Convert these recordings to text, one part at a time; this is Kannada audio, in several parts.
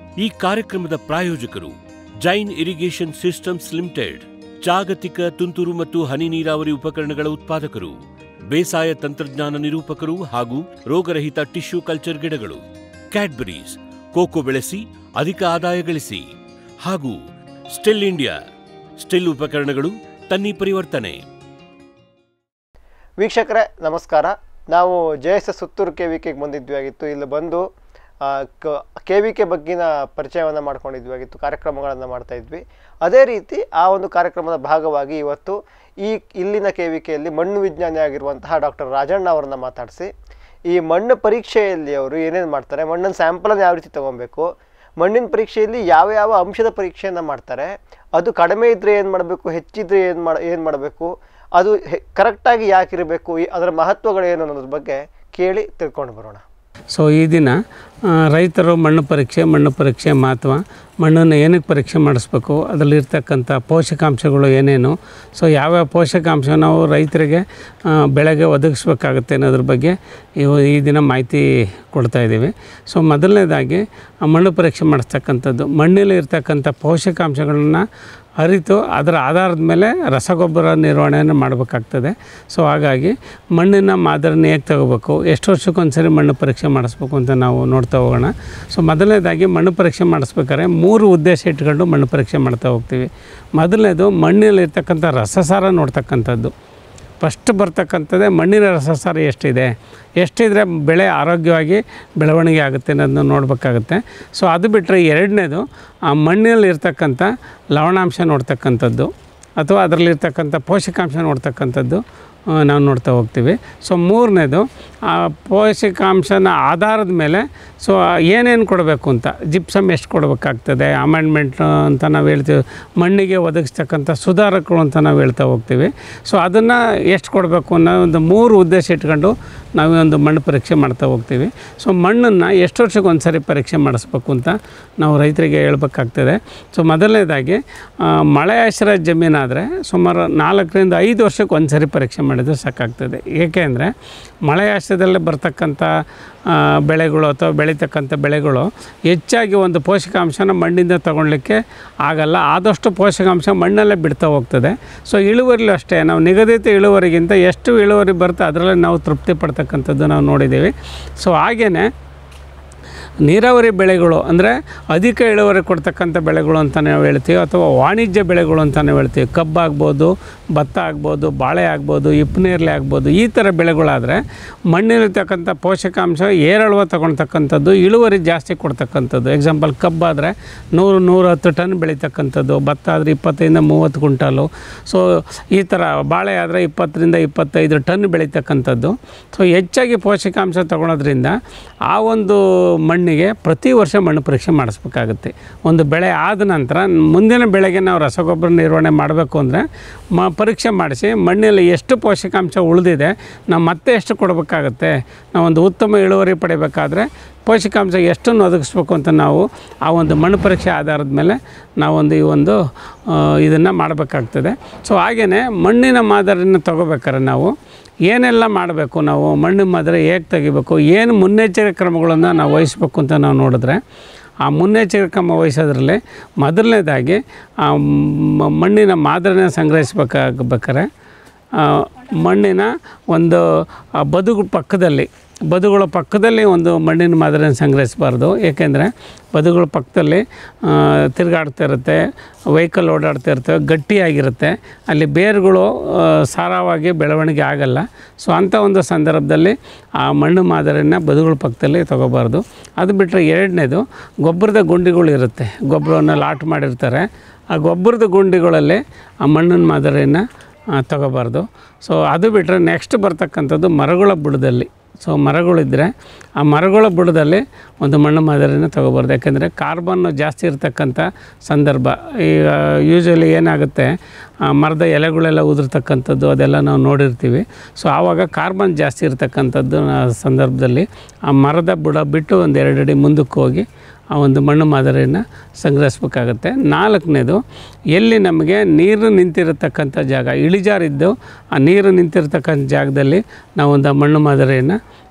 ಈ ಕಾರ್ಯಕ್ರಮದ ಪ್ರಾಯೋಜಕರು ಜೈನ್ ಇರಿಗೇಷನ್ ಸಿಸ್ಟಮ್ಸ್ ಲಿಮಿಟೆಡ್ ಜಾಗತಿಕ ತುಂತುರು ಮತ್ತು ಹನಿ ನೀರಾವರಿ ಉಪಕರಣಗಳ ಉತ್ಪಾದಕರು ಬೇಸಾಯ ತಂತ್ರಜ್ಞಾನ ನಿರೂಪಕರು ಹಾಗೂ ರೋಗರಹಿತ ಟಿಶ್ಯೂ ಕಲ್ಚರ್ ಗಿಡಗಳು ಕ್ಯಾಡ್ಬರೀಸ್ ಕೋಕೋ ಬೆಳೆಸಿ ಅಧಿಕ ಆದಾಯ ಗಳಿಸಿ ಹಾಗೂ ಸ್ಟಿಲ್ ಇಂಡಿಯಾ ಸ್ಟಿಲ್ ಉಪಕರಣಗಳು ತನ್ನಿ ಪರಿವರ್ತನೆ ವೀಕ್ಷಕರೇ ನಮಸ್ಕಾರ ನಾವು J S S Suttur K V ಕೆಗೆ ಬಂದಿದ್ವಿ ಆಗಿತ್ತು ಇಲ್ಲಿ ಬಂದು ಕೆ ವಿ ಕೆ ಬಗ್ಗಿನ ಪರಿಚಯವನ್ನು ಮಾಡ್ಕೊಂಡಿದ್ವಿ ಆಗಿತ್ತು ಕಾರ್ಯಕ್ರಮಗಳನ್ನು ಮಾಡ್ತಾ ಇದ್ವಿ ಅದೇ ರೀತಿ ಆ ಒಂದು ಕಾರ್ಯಕ್ರಮದ ಭಾಗವಾಗಿ ಇವತ್ತು ಈ ಇಲ್ಲಿನ ಕೆ ವಿ ಕೆಯಲ್ಲಿ ಮಣ್ಣು ವಿಜ್ಞಾನಿ ಆಗಿರುವಂತಹ ಡಾಕ್ಟರ್ ರಾಜಣ್ಣ ಅವರನ್ನ ಮಾತಾಡಿಸಿ ಈ ಮಣ್ಣು ಪರೀಕ್ಷೆಯಲ್ಲಿ ಅವರು ಏನೇನು ಮಾಡ್ತಾರೆ ಮಣ್ಣಿನ ಸ್ಯಾಂಪಲನ್ನು ಯಾವ ರೀತಿ ತೊಗೊಬೇಕು ಮಣ್ಣಿನ ಪರೀಕ್ಷೆಯಲ್ಲಿ ಯಾವ ಯಾವ ಅಂಶದ ಪರೀಕ್ಷೆಯನ್ನು ಮಾಡ್ತಾರೆ ಅದು ಕಡಿಮೆ ಇದ್ದರೆ ಏನು ಮಾಡಬೇಕು ಹೆಚ್ಚಿದ್ರೆ ಏನು ಮಾಡ ಏನು ಮಾಡಬೇಕು ಅದು ಕರೆಕ್ಟಾಗಿ ಯಾಕಿರಬೇಕು ಈ ಅದರ ಮಹತ್ವಗಳೇನು ಅನ್ನೋದ್ರ ಬಗ್ಗೆ ಕೇಳಿ ತಿಳ್ಕೊಂಡು ಬರೋಣ ಸೊ ಈ ದಿನ ಆ, ರೈತರು ಮಣ್ಣು ಪರೀಕ್ಷೆ ಮಣ್ಣು ಪರೀಕ್ಷೆ ಮಹತ್ವ ಮಣ್ಣನ್ನು ಏನಕ್ಕೆ ಪರೀಕ್ಷೆ ಮಾಡಿಸ್ಬೇಕು ಅದರಲ್ಲಿರ್ತಕ್ಕಂಥ ಪೋಷಕಾಂಶಗಳು ಏನೇನು ಸೊ ಯಾವ್ಯಾವ ಪೋಷಕಾಂಶ ನಾವು ರೈತರಿಗೆ ಆ, ಬೆಳೆಗೆ ಒದಗಿಸ್ಬೇಕಾಗುತ್ತೆ ಅನ್ನೋದ್ರ ಬಗ್ಗೆ ಇವು ಈ ದಿನ ಮಾಹಿತಿ ಕೊಡ್ತಾ ಇದ್ದೀವಿ ಸೊ ಮೊದಲನೇದಾಗಿ ಆ ಮಣ್ಣು ಪರೀಕ್ಷೆ ಮಾಡಿಸ್ತಕ್ಕಂಥದ್ದು ಮಣ್ಣಲ್ಲಿ ಇರ್ತಕ್ಕಂಥ ಪೋಷಕಾಂಶಗಳನ್ನ ಅರಿತು ಅದರ ಆಧಾರದ ಮೇಲೆ ರಸಗೊಬ್ಬರ ನಿರ್ವಹಣೆಯನ್ನು ಮಾಡಬೇಕಾಗ್ತದೆ ಸೊ ಹಾಗಾಗಿ ಮಣ್ಣಿನ ಮಾದರಿನ ಹೇಗೆ ತಗೋಬೇಕು ಎಷ್ಟು ವರ್ಷಕ್ಕೊಂದ್ಸರಿ ಮಣ್ಣು ಪರೀಕ್ಷೆ ಮಾಡಿಸ್ಬೇಕು ಅಂತ ನಾವು ನೋಡ್ತಾ ಹೋಗೋಣ ಸೊ ಮೊದಲನೇದಾಗಿ ಮಣ್ಣು ಪರೀಕ್ಷೆ ಮಾಡಿಸ್ಬೇಕಾದ್ರೆ ಮೂರು ಉದ್ದೇಶ ಇಟ್ಕೊಂಡು ಮಣ್ಣು ಪರೀಕ್ಷೆ ಮಾಡ್ತಾ ಹೋಗ್ತೀವಿ ಮೊದಲನೇದು ಮಣ್ಣಿನಲ್ಲಿರ್ತಕ್ಕಂಥ ರಸಸಾರ ನೋಡ್ತಕ್ಕಂಥದ್ದು ಫಸ್ಟ್ ಬರ್ತಕ್ಕಂಥದ್ದೇ ಮಣ್ಣಿನ ರಸಸಾರ ಎಷ್ಟಿದೆ ಎಷ್ಟಿದ್ರೆ ಬೆಳೆ ಆರೋಗ್ಯವಾಗಿ ಬೆಳವಣಿಗೆ ಆಗುತ್ತೆ ಅನ್ನೋದನ್ನ ನೋಡಬೇಕಾಗುತ್ತೆ ಸೊ ಅದು ಬಿಟ್ಟರೆ ಎರಡನೇದು ಆ ಮಣ್ಣಿನಲ್ಲಿ ಇರ್ತಕ್ಕಂಥ ಲವಣಾಂಶ ನೋಡ್ತಕ್ಕಂಥದ್ದು ಅಥವಾ ಅದರಲ್ಲಿರ್ತಕ್ಕಂಥ ಪೋಷಕಾಂಶ ನೋಡ್ತಕ್ಕಂಥದ್ದು ಆ, ನಾವು ನೋಡ್ತಾ ಹೋಗ್ತೀವಿ ಸೊ ಮೂರನೇದು ಆ ಪೋಷಕಾಂಶನ ಆಧಾರದ ಮೇಲೆ ಸೊ ಏನೇನು ಕೊಡಬೇಕು ಅಂತ ಜಿಪ್ಸಮ್ ಎಷ್ಟು ಕೊಡಬೇಕಾಗ್ತದೆ ಅಮೆಂಡ್ಮೆಂಟ್ ಅಂತ ನಾವು ಹೇಳ್ತೀವಿ ಮಣ್ಣಿಗೆ ಒದಗಿಸ್ತಕ್ಕಂಥ ಸುಧಾರಕಗಳು ಅಂತ ನಾವು ಹೇಳ್ತಾ ಹೋಗ್ತೀವಿ ಸೊ ಅದನ್ನು ಎಷ್ಟು ಕೊಡಬೇಕು ಅನ್ನೋ ಒಂದು ಮೂರು ಉದ್ದೇಶ ಇಟ್ಕೊಂಡು ನಾವು ಒಂದು ಮಣ್ಣು ಪರೀಕ್ಷೆ ಮಾಡ್ತಾ ಹೋಗ್ತೀವಿ ಸೊ ಮಣ್ಣನ್ನು ಎಷ್ಟು ವರ್ಷಕ್ಕೆ ಒಂದು ಸರಿ ಪರೀಕ್ಷೆ ಮಾಡಿಸ್ಬೇಕು ಅಂತ ನಾವು ರೈತರಿಗೆ ಹೇಳ್ಬೇಕಾಗ್ತದೆ ಸೊ ಮೊದಲನೇದಾಗಿ ಆ, ಮಳೆ ಆಶ್ರಯ ಜಮೀನಾದರೆ ಸುಮಾರು ನಾಲ್ಕರಿಂದ ಐದು ವರ್ಷಕ್ಕೆ ಒಂದು ಸರಿ ಪರೀಕ್ಷೆ ಮಾಡಿದರೆ ಸಾಕಾಗ್ತದೆ ಏಕೆ ಅಂದರೆ ಮಳೆ ಆಶ್ರಯದಲ್ಲೇ ಬರ್ತಕ್ಕಂಥ ಆ, ಬೆಳೆಗಳು ಅಥವಾ ಬೆಳೀತಕ್ಕಂಥ ಬೆಳೆಗಳು ಹೆಚ್ಚಾಗಿ ಒಂದು ಪೋಷಕಾಂಶನ ಮಣ್ಣಿಂದ ತಗೊಳ್ಳಿಕ್ಕೆ ಆಗಲ್ಲ ಆದಷ್ಟು ಪೋಷಕಾಂಶ ಮಣ್ಣಲ್ಲೇ ಬಿಡ್ತಾ ಹೋಗ್ತದೆ ಸೊ ಇಳುವರಿಲೂ ಅಷ್ಟೇ ನಾವು ನಿಗದಿತ ಇಳುವರಿಗಿಂತ ಎಷ್ಟು ಇಳುವರಿ ಬರುತ್ತೆ ಅದರಲ್ಲೇ ನಾವು ತೃಪ್ತಿ ಪಡ್ತಕ್ಕಂಥದ್ದು ನಾವು ನೋಡಿದ್ದೀವಿ ಸೊ ಹಾಗೆಯೇ ನೀರಾವರಿ ಬೆಳೆಗಳು ಅಂದರೆ ಅಧಿಕ ಇಳುವರಿ ಕೊಡ್ತಕ್ಕಂಥ ಬೆಳೆಗಳು ಅಂತ ನಾವು ಹೇಳ್ತೀವಿ ಅಥವಾ ವಾಣಿಜ್ಯ ಬೆಳೆಗಳು ಅಂತ ನಾವು ಹೇಳ್ತೀವಿ ಕಬ್ಬು ಆಗ್ಬೋದು ಭತ್ತ ಆಗ್ಬೋದು ಬಾಳೆ ಆಗ್ಬೋದು ಹಿಪ್ಪನೇರ್ಲೆ ಆಗ್ಬೋದು ಈ ಥರ ಬೆಳೆಗಳಾದರೆ ಮಣ್ಣಿಲಿರ್ತಕ್ಕಂಥ ಪೋಷಕಾಂಶ ಏರಳುವ ತಗೊಳ್ತಕ್ಕಂಥದ್ದು ಇಳುವರಿ ಜಾಸ್ತಿ ಕೊಡ್ತಕ್ಕಂಥದ್ದು ಎಕ್ಸಾಂಪಲ್ ಕಬ್ಬಾದರೆ ನೂರು ನೂರ ಹತ್ತು ಟನ್ ಬೆಳೀತಕ್ಕಂಥದ್ದು ಭತ್ತ ಆದರೆ ಇಪ್ಪತ್ತೈದಿಂದ ಮೂವತ್ತು ಕ್ವಿಂಟಾಲು ಸೊ ಈ ಥರ ಬಾಳೆ ಆದರೆ ಇಪ್ಪತ್ತರಿಂದ ಇಪ್ಪತ್ತೈದು ಟನ್ ಬೆಳೀತಕ್ಕಂಥದ್ದು ಸೊ ಹೆಚ್ಚಾಗಿ ಪೋಷಕಾಂಶ ತಗೊಳೋದ್ರಿಂದ ಆ ಒಂದು ಮಣ್ಣಿಗೆ ಪ್ರತಿ ವರ್ಷ ಮಣ್ಣು ಪರೀಕ್ಷೆ ಮಾಡಿಸ್ಬೇಕಾಗುತ್ತೆ ಒಂದು ಬೆಳೆ ಆದ ನಂತರ ಮುಂದಿನ ಬೆಳೆಗೆ ನಾವು ರಸಗೊಬ್ಬರ ನಿರ್ವಹಣೆ ಮಾಡಬೇಕು ಅಂದರೆ ಮ ಪರೀಕ್ಷೆ ಮಾಡಿಸಿ ಮಣ್ಣಲ್ಲಿ ಎಷ್ಟು ಪೋಷಕಾಂಶ ಉಳಿದಿದೆ ನಾವು ಮತ್ತೆ ಎಷ್ಟು ಕೊಡಬೇಕಾಗತ್ತೆ ನಾವು ಒಂದು ಉತ್ತಮ ಇಳುವರಿ ಪಡಿಬೇಕಾದ್ರೆ ಪೋಷಕಾಂಶ ಎಷ್ಟನ್ನು ಒದಗಿಸ್ಬೇಕು ಅಂತ ನಾವು ಆ ಒಂದು ಮಣ್ಣು ಪರೀಕ್ಷೆ ಆಧಾರದ ಮೇಲೆ ನಾವೊಂದು ಈ ಒಂದು ಇದನ್ನು ಮಾಡಬೇಕಾಗ್ತದೆ ಸೊ ಹಾಗೆಯೇ ಮಣ್ಣಿನ ಮಾದರಿನ ತಗೋಬೇಕಾದ್ರೆ ನಾವು ಏನೆಲ್ಲ ಮಾಡಬೇಕು ನಾವು ಮಣ್ಣು ಮಾದರಿ ಹೇಗೆ ತೆಗಿಬೇಕು ಏನು ಮುನ್ನೆಚ್ಚರಿಕೆ ಕ್ರಮಗಳನ್ನು ನಾವು ವಹಿಸ್ಬೇಕು ಅಂತ ನಾವು ನೋಡಿದ್ರೆ ಆ ಮುನ್ನೆಚ್ಚರಿಕೆ ಕ್ರಮ ವಹಿಸೋದ್ರಲ್ಲಿ ಮೊದಲನೇದಾಗಿ ಆ ಮ- ಮಣ್ಣಿನ ಮಾದರಿನ ಸಂಗ್ರಹಿಸ್ಬೇಕಾಗ್ಬೇಕಾದ್ರೆ ಆ, ಮಣ್ಣಿನ ಒಂದು ಆ ಬದುಕು ಪಕ್ಕದಲ್ಲಿ ಬದುಗಳ ಪಕ್ಕದಲ್ಲಿ ಒಂದು ಮಣ್ಣಿನ ಮಾದರಿಯನ್ನು ಸಂಗ್ರಹಿಸಬಾರ್ದು ಏಕೆಂದರೆ ಬದುಗಳ ಪಕ್ಕದಲ್ಲಿ ಆ, ತಿರುಗಾಡ್ತಾ ಇರುತ್ತೆ ವೆಹಿಕಲ್ ಓಡಾಡ್ತಾ ಇರ್ತವೆ ಗಟ್ಟಿಯಾಗಿರುತ್ತೆ ಅಲ್ಲಿ ಬೇರುಗಳು ಆ, ಸಾರವಾಗಿ ಬೆಳವಣಿಗೆ ಆಗಲ್ಲ ಸೊ ಅಂಥ ಒಂದು ಸಂದರ್ಭದಲ್ಲಿ ಆ ಮಣ್ಣು ಮಾದರಿನ ಬದುಗಳ ಪಕ್ಕದಲ್ಲಿ ತೊಗೋಬಾರ್ದು ಅದು ಬಿಟ್ಟರೆ ಎರಡನೇದು ಗೊಬ್ಬರದ ಗುಂಡಿಗಳು ಇರುತ್ತೆ ಗೊಬ್ಬರವನ್ನು ಲಾಟ್ ಮಾಡಿರ್ತಾರೆ ಆ ಗೊಬ್ಬರದ ಗುಂಡಿಗಳಲ್ಲಿ ಆ ಮಣ್ಣಿನ ಮಾದರಿಯನ್ನು ತಗೋಬಾರ್ದು ಸೊ ಅದು ಬಿಟ್ಟರೆ ನೆಕ್ಸ್ಟ್ ಬರ್ತಕ್ಕಂಥದ್ದು ಮರಗಳ ಬುಡದಲ್ಲಿ ಸೊ ಮರಗಳಿದ್ದರೆ ಆ ಮರಗಳ ಬುಡದಲ್ಲಿ ಒಂದು ಮಣ್ಣು ಮಾದರಿನ ತೊಗೋಬಾರ್ದು ಯಾಕೆಂದರೆ ಕಾರ್ಬನ್ನು ಜಾಸ್ತಿ ಇರ್ತಕ್ಕಂಥ ಸಂದರ್ಭ ಈಗ ಯೂಶ್ವಲಿ ಏನಾಗುತ್ತೆ ಆ ಮರದ ಎಲೆಗಳೆಲ್ಲ ಉದುರ್ತಕ್ಕಂಥದ್ದು ಅದೆಲ್ಲ ನಾವು ನೋಡಿರ್ತೀವಿ ಸೊ ಆವಾಗ ಕಾರ್ಬನ್ ಜಾಸ್ತಿ ಇರ್ತಕ್ಕಂಥದ್ದು ಆ ಸಂದರ್ಭದಲ್ಲಿ ಆ ಮರದ ಬುಡ ಬಿಟ್ಟು ಒಂದು ಎರಡು ಅಡಿ ಮುಂದಕ್ಕೆ ಹೋಗಿ ಆ ಒಂದು ಮಣ್ಣು ಮಾದರಿಯನ್ನು ಸಂಗ್ರಹಿಸ್ಬೇಕಾಗತ್ತೆ ನಾಲ್ಕನೇದು ಎಲ್ಲಿ ನಮಗೆ ನೀರು ನಿಂತಿರತಕ್ಕಂಥ ಜಾಗ ಇಳಿಜಾರಿದ್ದು ಆ ನೀರು ನಿಂತಿರತಕ್ಕಂಥ ಜಾಗದಲ್ಲಿ ನಾವೊಂದು ಆ ಮಣ್ಣು ಮಾದರಿಯನ್ನು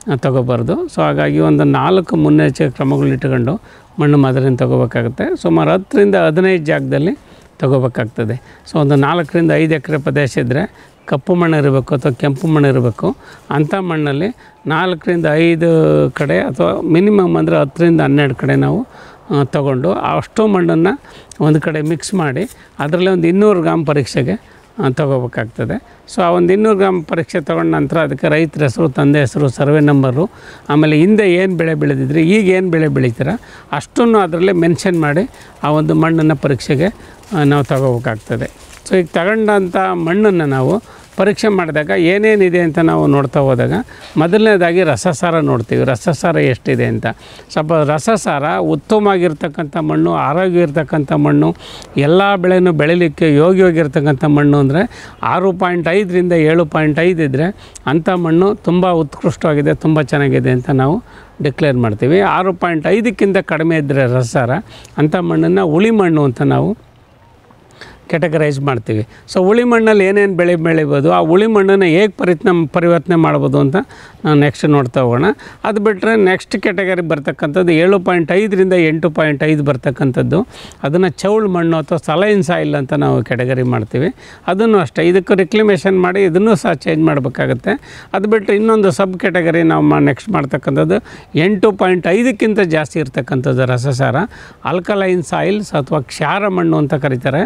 ತಗೋಬಾರ್ದು ಸೊ ಹಾಗಾಗಿ ಒಂದು ನಾಲ್ಕು ಮುನ್ನೆಚ್ಚರಿಕೆ ಕ್ರಮಗಳು ಇಟ್ಕೊಂಡು ಮಣ್ಣು ಮಾದರಿನ ತಗೋಬೇಕಾಗುತ್ತೆ ಸುಮಾರು ಹತ್ತರಿಂದ ಹದಿನೈದು ಜಾಗದಲ್ಲಿ ತಗೋಬೇಕಾಗ್ತದೆ ಸೊ ಒಂದು ನಾಲ್ಕರಿಂದ ಐದು ಎಕರೆ ಪ್ರದೇಶ ಇದ್ದರೆ ಕಪ್ಪು ಮಣ್ಣು ಇರಬೇಕು ಅಥವಾ ಕೆಂಪು ಮಣ್ಣು ಇರಬೇಕು ಅಂಥ ಮಣ್ಣಲ್ಲಿ ನಾಲ್ಕರಿಂದ ಐದು ಕಡೆ ಅಥವಾ ಮಿನಿಮಮ್ ಅಂದರೆ ಹತ್ತರಿಂದ ಹನ್ನೆರಡು ಕಡೆ ನಾವು ಆ, ತಗೊಂಡು ಅಷ್ಟು ಮಣ್ಣನ್ನು ಒಂದು ಕಡೆ ಮಿಕ್ಸ್ ಮಾಡಿ ಅದರಲ್ಲಿ ಒಂದು ಇನ್ನೂರು ಗ್ರಾಮ್ ಪರೀಕ್ಷೆಗೆ ಆ, ತಗೋಬೇಕಾಗ್ತದೆ ಸೊ ಆ ಒಂದು ಇನ್ನೂರು ಗ್ರಾಮ್ ಪರೀಕ್ಷೆ ತೊಗೊಂಡ ನಂತರ ಅದಕ್ಕೆ ರೈತರ ಹೆಸರು ತಂದೆ ಹೆಸರು ಸರ್ವೆ ನಂಬರು ಆಮೇಲೆ ಹಿಂದೆ ಏನು ಬೆಳೆ ಬೆಳೆದಿದ್ರಿ ಈಗ ಏನು ಬೆಳೆ ಬೆಳಿತೀರ ಅಷ್ಟನ್ನು ಅದರಲ್ಲೇ ಮೆನ್ಷನ್ ಮಾಡಿ ಆ ಒಂದು ಮಣ್ಣನ್ನು ಪರೀಕ್ಷೆಗೆ ಆ, ನಾವು ತಗೋಬೇಕಾಗ್ತದೆ ಸೊ ಈಗ ತಗೊಂಡಂಥ ಮಣ್ಣನ್ನು ನಾವು ಪರೀಕ್ಷೆ ಮಾಡಿದಾಗ ಏನೇನಿದೆ ಅಂತ ನಾವು ನೋಡ್ತಾ ಹೋದಾಗ ಮೊದಲನೇದಾಗಿ ರಸಸಾರ ನೋಡ್ತೀವಿ ರಸಸಾರ ಎಷ್ಟಿದೆ ಅಂತ ಸ್ವಲ್ಪ ರಸಸಾರ ಉತ್ತಮವಾಗಿರ್ತಕ್ಕಂಥ ಮಣ್ಣು ಆರೋಗ್ಯ ಇರ್ತಕ್ಕಂಥ ಮಣ್ಣು ಎಲ್ಲ ಬೆಳೆನೂ ಬೆಳಿಲಿಕ್ಕೆ ಯೋಗ್ಯವಾಗಿರ್ತಕ್ಕಂಥ ಮಣ್ಣು ಅಂದರೆ ಆರು ಪಾಯಿಂಟ್ ಐದರಿಂದ ಏಳು ಪಾಯಿಂಟ್ ಐದು ಇದ್ದರೆ ಅಂಥ ಮಣ್ಣು ತುಂಬ ಉತ್ಕೃಷ್ಟವಾಗಿದೆ ತುಂಬ ಚೆನ್ನಾಗಿದೆ ಅಂತ ನಾವು ಡಿಕ್ಲೇರ್ ಮಾಡ್ತೀವಿ ಆರು ಪಾಯಿಂಟ್ ಐದಕ್ಕಿಂತ ಕಡಿಮೆ ಇದ್ದರೆ ರಸಸಾರ ಅಂಥ ಮಣ್ಣನ್ನು ಉಳಿ ಮಣ್ಣು ಅಂತ ನಾವು ಕೆಟಗರೈಸ್ ಮಾಡ್ತೀವಿ ಸೊ ಉಳಿ ಮಣ್ಣಲ್ಲಿ ಏನೇನು ಬೆಳೆ ಬೆಳಿಬೋದು ಆ ಉಳಿ ಮಣ್ಣನ್ನು ಹೇಗೆ ಪರಿತ್ನ ಪರಿವರ್ತನೆ ಮಾಡ್ಬೋದು ಅಂತ ನಾವು ನೆಕ್ಸ್ಟ್ ನೋಡ್ತಾ ಹೋಗೋಣ ಅದು ಬಿಟ್ಟರೆ ನೆಕ್ಸ್ಟ್ ಕೆಟಗರಿ ಬರ್ತಕ್ಕಂಥದ್ದು ಏಳು ಪಾಯಿಂಟ್ ಐದರಿಂದ ಎಂಟು ಪಾಯಿಂಟ್ ಐದು ಬರ್ತಕ್ಕಂಥದ್ದು ಅದನ್ನು ಚೌಳು ಮಣ್ಣು ಅಥವಾ ಸಲೈನ್ ಸಾಯಿಲ್ ಅಂತ ನಾವು ಕೆಟಗರಿ ಮಾಡ್ತೀವಿ ಅದನ್ನು ಅಷ್ಟೇ ಇದಕ್ಕೆ ರಿಕ್ಲಿಮೇಷನ್ ಮಾಡಿ ಇದನ್ನು ಸಹ ಚೇಂಜ್ ಮಾಡಬೇಕಾಗತ್ತೆ ಅದು ಬಿಟ್ಟು ಇನ್ನೊಂದು ಸಬ್ ಕೆಟಗರಿ ನಾವು ನೆಕ್ಸ್ಟ್ ಮಾಡ್ತಕ್ಕಂಥದ್ದು ಎಂಟು ಪಾಯಿಂಟ್ ಐದಕ್ಕಿಂತ ಜಾಸ್ತಿ ಇರ್ತಕ್ಕಂಥದ್ದು ರಸಸಾರ ಆಲ್ಕಲೈನ್ ಸಾಯಿಲ್ಸ್ ಅಥವಾ ಕ್ಷಾರ ಮಣ್ಣು ಅಂತ ಕರೀತಾರೆ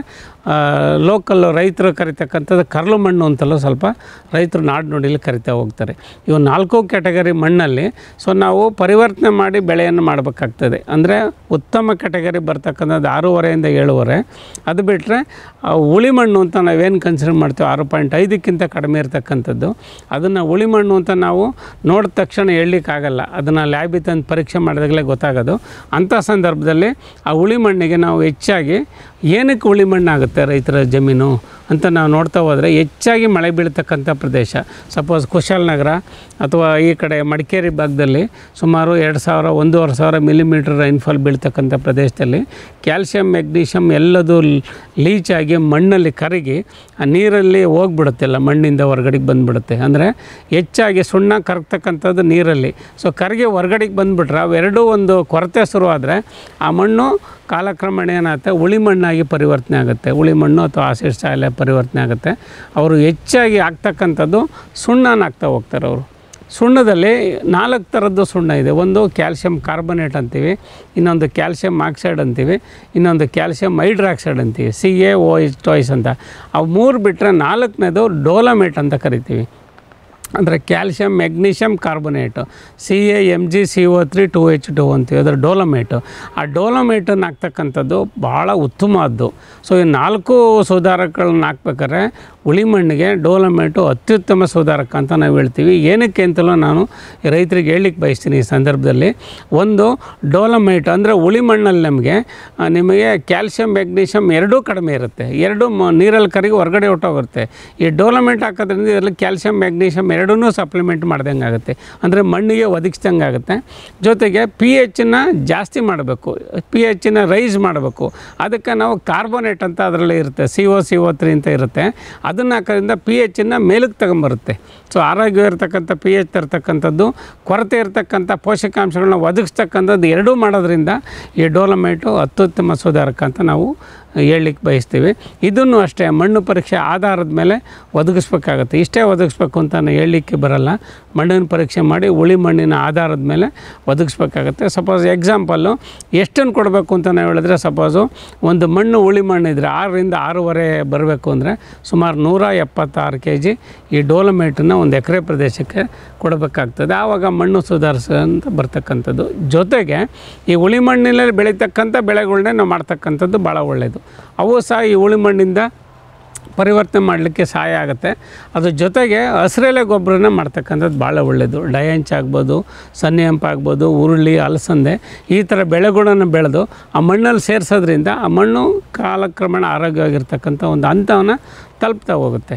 ಲೋಕಲ್ ರೈತರು ಕರಿತಕ್ಕಂಥದ್ದು ಕರ್ಲು ಮಣ್ಣು ಅಂತಲೂ ಸ್ವಲ್ಪ ರೈತರು ನಾಡು ನುಡಿಲಿ ಕರಿತಾ ಹೋಗ್ತಾರೆ ಇವು ನಾಲ್ಕು ಕ್ಯಾಟಗರಿ ಮಣ್ಣಲ್ಲಿ ಸೊ ನಾವು ಪರಿವರ್ತನೆ ಮಾಡಿ ಬೆಳೆಯನ್ನು ಮಾಡಬೇಕಾಗ್ತದೆ ಅಂದರೆ ಉತ್ತಮ ಕ್ಯಾಟಗರಿ ಬರ್ತಕ್ಕಂಥದ್ದು ಆರೂವರೆಯಿಂದ ಏಳುವರೆ ಅದು ಬಿಟ್ಟರೆ ಉಳಿ ಮಣ್ಣು ಅಂತ ನಾವೇನು ಕನ್ಸಿಡರ್ ಮಾಡ್ತೀವಿ ಆರು ಪಾಯಿಂಟ್ ಐದಕ್ಕಿಂತ ಕಡಿಮೆ ಇರತಕ್ಕಂಥದ್ದು ಅದನ್ನು ಉಳಿ ಮಣ್ಣು ಅಂತ ನಾವು ನೋಡಿದ ತಕ್ಷಣ ಹೇಳಲಿಕ್ಕಾಗಲ್ಲ ಅದನ್ನು ಲ್ಯಾಬಿಗೆ ತಂದು ಪರೀಕ್ಷೆ ಮಾಡಿದಾಗಲೇ ಗೊತ್ತಾಗೋದು ಅಂಥ ಸಂದರ್ಭದಲ್ಲಿ ಆ ಉಳಿ ಮಣ್ಣಿಗೆ ನಾವು ಹೆಚ್ಚಾಗಿ ಏನಕ್ಕೆ ಉಳಿ ಮಣ್ಣಾಗುತ್ತೆ ರೈತರ ಜಮೀನು ಅಂತ ನಾವು ನೋಡ್ತಾ ಹೋದರೆ ಹೆಚ್ಚಾಗಿ ಮಳೆ ಬೀಳ್ತಕ್ಕಂಥ ಪ್ರದೇಶ ಸಪೋಸ್ ಕುಶಾಲನಗರ ಅಥವಾ ಈ ಕಡೆ ಮಡಿಕೇರಿ ಭಾಗದಲ್ಲಿ ಸುಮಾರು ಎರಡು ಸಾವಿರ ಒಂದೂವರೆ ಸಾವಿರ ಮಿಲಿಮೀಟರ್ ರೈನ್ಫಾಲ್ ಬೀಳ್ತಕ್ಕಂಥ ಪ್ರದೇಶದಲ್ಲಿ ಕ್ಯಾಲ್ಸಿಯಂ ಮೆಗ್ನೀಷಿಯಮ್ ಎಲ್ಲದು ಲೀಚ್ ಆಗಿ ಮಣ್ಣಲ್ಲಿ ಕರಗಿ ಆ ನೀರಲ್ಲಿ ಹೋಗ್ಬಿಡುತ್ತೆಲ್ಲ ಮಣ್ಣಿಂದ ಹೊರಗಡೆಗೆ ಬಂದುಬಿಡುತ್ತೆ ಅಂದರೆ ಹೆಚ್ಚಾಗಿ ಸುಣ್ಣ ಕರಗ್ತಕ್ಕಂಥದ್ದು ನೀರಲ್ಲಿ ಸೊ ಕರಗಿ ಹೊರಗಡೆಗೆ ಬಂದುಬಿಟ್ರೆ ಅವೆರಡೂ ಒಂದು ಕೊರತೆ ಶುರು ಆದರೆ ಆ ಮಣ್ಣು ಕಾಲಕ್ರಮೇಣ ಏನಾಗುತ್ತೆ ಉಳಿ ಮಣ್ಣಾಗಿ ಪರಿವರ್ತನೆ ಆಗುತ್ತೆ ಉಳಿ ಮಣ್ಣು ಅಥವಾ ಆಸಿಡ್ ಸಾಯಿಲೆ ಪರಿವರ್ತನೆ ಆಗುತ್ತೆ ಅವರು ಹೆಚ್ಚಾಗಿ ಆಗ್ತಕ್ಕಂಥದ್ದು ಸುಣ್ಣನ ಹಾಕ್ತಾ ಹೋಗ್ತಾರೆ ಅವರು ಸುಣ್ಣದಲ್ಲಿ ನಾಲ್ಕು ಥರದ್ದು ಸುಣ್ಣ ಇದೆ ಒಂದು ಕ್ಯಾಲ್ಸಿಯಂ ಕಾರ್ಬನೇಟ್ ಅಂತೀವಿ ಇನ್ನೊಂದು ಕ್ಯಾಲ್ಸಿಯಂ ಆಕ್ಸೈಡ್ ಅಂತೀವಿ ಇನ್ನೊಂದು ಕ್ಯಾಲ್ಸಿಯಂ ಹೈಡ್ರಾಕ್ಸೈಡ್ ಅಂತೀವಿ ಸಿ ಎ ಓ ಎಚ್ ಟಾಯ್ಸ್ ಅಂತ ಅವು ಮೂರು ಬಿಟ್ಟರೆ ನಾಲ್ಕನೇದು ಡೋಲಮೇಟ್ ಅಂತ ಕರಿತೀವಿ ಅಂದರೆ calcium magnesium carbonate C A M G C O three two H two ಅಂತೀವಿ ಅದರ ಡೋಲಮೇಟು ಆ ಡೋಲಮೇಟನ್ನು ಹಾಕ್ತಕ್ಕಂಥದ್ದು ಭಾಳ ಉತ್ತಮವಾದ್ದು ಸೊ ಈ ನಾಲ್ಕು ಸುಧಾರಕಗಳನ್ನ ಹಾಕ್ಬೇಕಾದ್ರೆ ಉಳಿ ಮಣ್ಣಿಗೆ ಡೋಲಮೇಟು ಅತ್ಯುತ್ತಮ ಸುಧಾರಕ ಅಂತ ನಾವು ಹೇಳ್ತೀವಿ ಏನಕ್ಕೆ ಅಂತಲೂ ನಾನು ಈ ರೈತರಿಗೆ ಹೇಳಲಿಕ್ಕೆ ಬಯಸ್ತೀನಿ ಈ ಸಂದರ್ಭದಲ್ಲಿ ಒಂದು ಡೋಲಮೈಟ್ ಅಂದರೆ ಉಳಿ ಮಣ್ಣಲ್ಲಿ ನಮಗೆ ಆ, ನಿಮಗೆ ಕ್ಯಾಲ್ಸಿಯಂ ಮೆಗ್ನೀಷಿಯಮ್ ಎರಡೂ ಕಡಿಮೆ ಇರುತ್ತೆ ಎರಡು ಮ ನೀರಲ್ಲಿ ಕರಗಿ ಹೊರಗಡೆ ಹೊಟ್ಟೋಗುತ್ತೆ ಈ ಡೋಲಮೆಂಟ್ ಹಾಕೋದ್ರಿಂದ ಇದರಲ್ಲಿ ಕ್ಯಾಲ್ಸಿಯಂ ಮೆಗ್ನೀಷಿಯಮ್ ಎರಡನ್ನೂ ಸಪ್ಲಿಮೆಂಟ್ ಮಾಡ್ದಂಗೆ ಆಗುತ್ತೆ ಅಂದರೆ ಮಣ್ಣಿಗೆ ಒದಗಿಸ್ದಂಗೆ ಆಗುತ್ತೆ ಜೊತೆಗೆ ಪಿ ಎಚ್ಚನ್ನ ಜಾಸ್ತಿ ಮಾಡಬೇಕು ಪಿ ಎಚ್ಚನ್ನ ರೈಸ್ ಮಾಡಬೇಕು ಅದಕ್ಕೆ ನಾವು ಕಾರ್ಬೋನೇಟ್ ಅಂತ ಅದರಲ್ಲಿ ಇರುತ್ತೆ C O C O three ಅಂತ ಇರುತ್ತೆ ಅದನ್ನು ಹಾಕೋದ್ರಿಂದ ಪಿ ಎಚ್ಚನ್ನ ಮೇಲಕ್ಕೆ ತಗೊಂಬರುತ್ತೆ ಸೊ ಆರೋಗ್ಯ ಇರತಕ್ಕಂಥ ಪಿ ಎಚ್ ತರ್ತಕ್ಕಂಥದ್ದು ಕೊರತೆ ಇರತಕ್ಕಂಥ ಪೋಷಕಾಂಶಗಳನ್ನ ಒದಗಿಸ್ತಕ್ಕಂಥದ್ದು ಎರಡೂ ಮಾಡೋದ್ರಿಂದ ಈ ಡೋಲಮೈಟು ಅತ್ಯುತ್ತಮ ಸುಧಾರಕ ಅಂತ ನಾವು ಹೇಳಲಿಕ್ಕೆ ಬಯಸ್ತೀವಿ ಇದನ್ನು ಅಷ್ಟೇ ಮಣ್ಣು ಪರೀಕ್ಷೆ ಆಧಾರದ ಮೇಲೆ ಒದಗಿಸ್ಬೇಕಾಗತ್ತೆ ಇಷ್ಟೇ ಒದಗಿಸ್ಬೇಕು ಅಂತ ನಾನು ಹೇಳಲಿಕ್ಕೆ ಬರಲ್ಲ ಮಣ್ಣಿನ ಪರೀಕ್ಷೆ ಮಾಡಿ ಉಳಿ ಮಣ್ಣಿನ ಆಧಾರದ ಮೇಲೆ ಒದಗಿಸ್ಬೇಕಾಗತ್ತೆ ಸಪೋಸ್ ಎಕ್ಸಾಂಪಲ್ಲು ಎಷ್ಟನ್ನು ಕೊಡಬೇಕು ಅಂತ ನಾವು ಹೇಳಿದ್ರೆ ಸಪೋಸು ಒಂದು ಮಣ್ಣು ಉಳಿ ಮಣ್ಣು ಇದ್ದರೆ ಆರರಿಂದ ಆರೂವರೆ ಬರಬೇಕು ಅಂದರೆ ಸುಮಾರು ನೂರ ಎಪ್ಪತ್ತಾರು ಕೆ ಜಿ ಈ ಡೋಲಮೇಟನ್ನು ಒಂದು ಎಕರೆ ಪ್ರದೇಶಕ್ಕೆ ಕೊಡಬೇಕಾಗ್ತದೆ ಆವಾಗ ಮಣ್ಣು ಸುಧಾರಿಸಂತ ಬರ್ತಕ್ಕಂಥದ್ದು ಜೊತೆಗೆ ಈ ಉಳಿ ಮಣ್ಣಿನಲ್ಲಿ ಬೆಳೀತಕ್ಕಂಥ ಬೆಳೆಗಳನ್ನೇ ನಾವು ಮಾಡ್ತಕ್ಕಂಥದ್ದು ಭಾಳ ಒಳ್ಳೆಯದು ಅವು ಸಹ ಈ ಉಳಿ ಮಣ್ಣಿಂದ ಪರಿವರ್ತನೆ ಮಾಡಲಿಕ್ಕೆ ಸಹಾಯ ಆಗುತ್ತೆ ಅದ್ರ ಜೊತೆಗೆ ಹಸಿರೆಲೆ ಗೊಬ್ಬರನ ಮಾಡ್ತಕ್ಕಂಥದ್ದು ಭಾಳ ಒಳ್ಳೆಯದು ಡಯಾಂಚ್ ಆಗ್ಬೋದು ಸನ್ನಿಹಂಪ ಆಗ್ಬೋದು ಉರುಳಿ ಅಲಸಂದೆ ಈ ಥರ ಬೆಳೆಗಳನ್ನು ಬೆಳೆದು ಆ ಮಣ್ಣಲ್ಲಿ ಸೇರಿಸೋದ್ರಿಂದ ಆ ಮಣ್ಣು ಕಾಲಕ್ರಮೇಣ ಆರೋಗ್ಯವಾಗಿರ್ತಕ್ಕಂಥ ಒಂದು ಹಂತವನ್ನು ತಲುಪ್ತಾ ಹೋಗುತ್ತೆ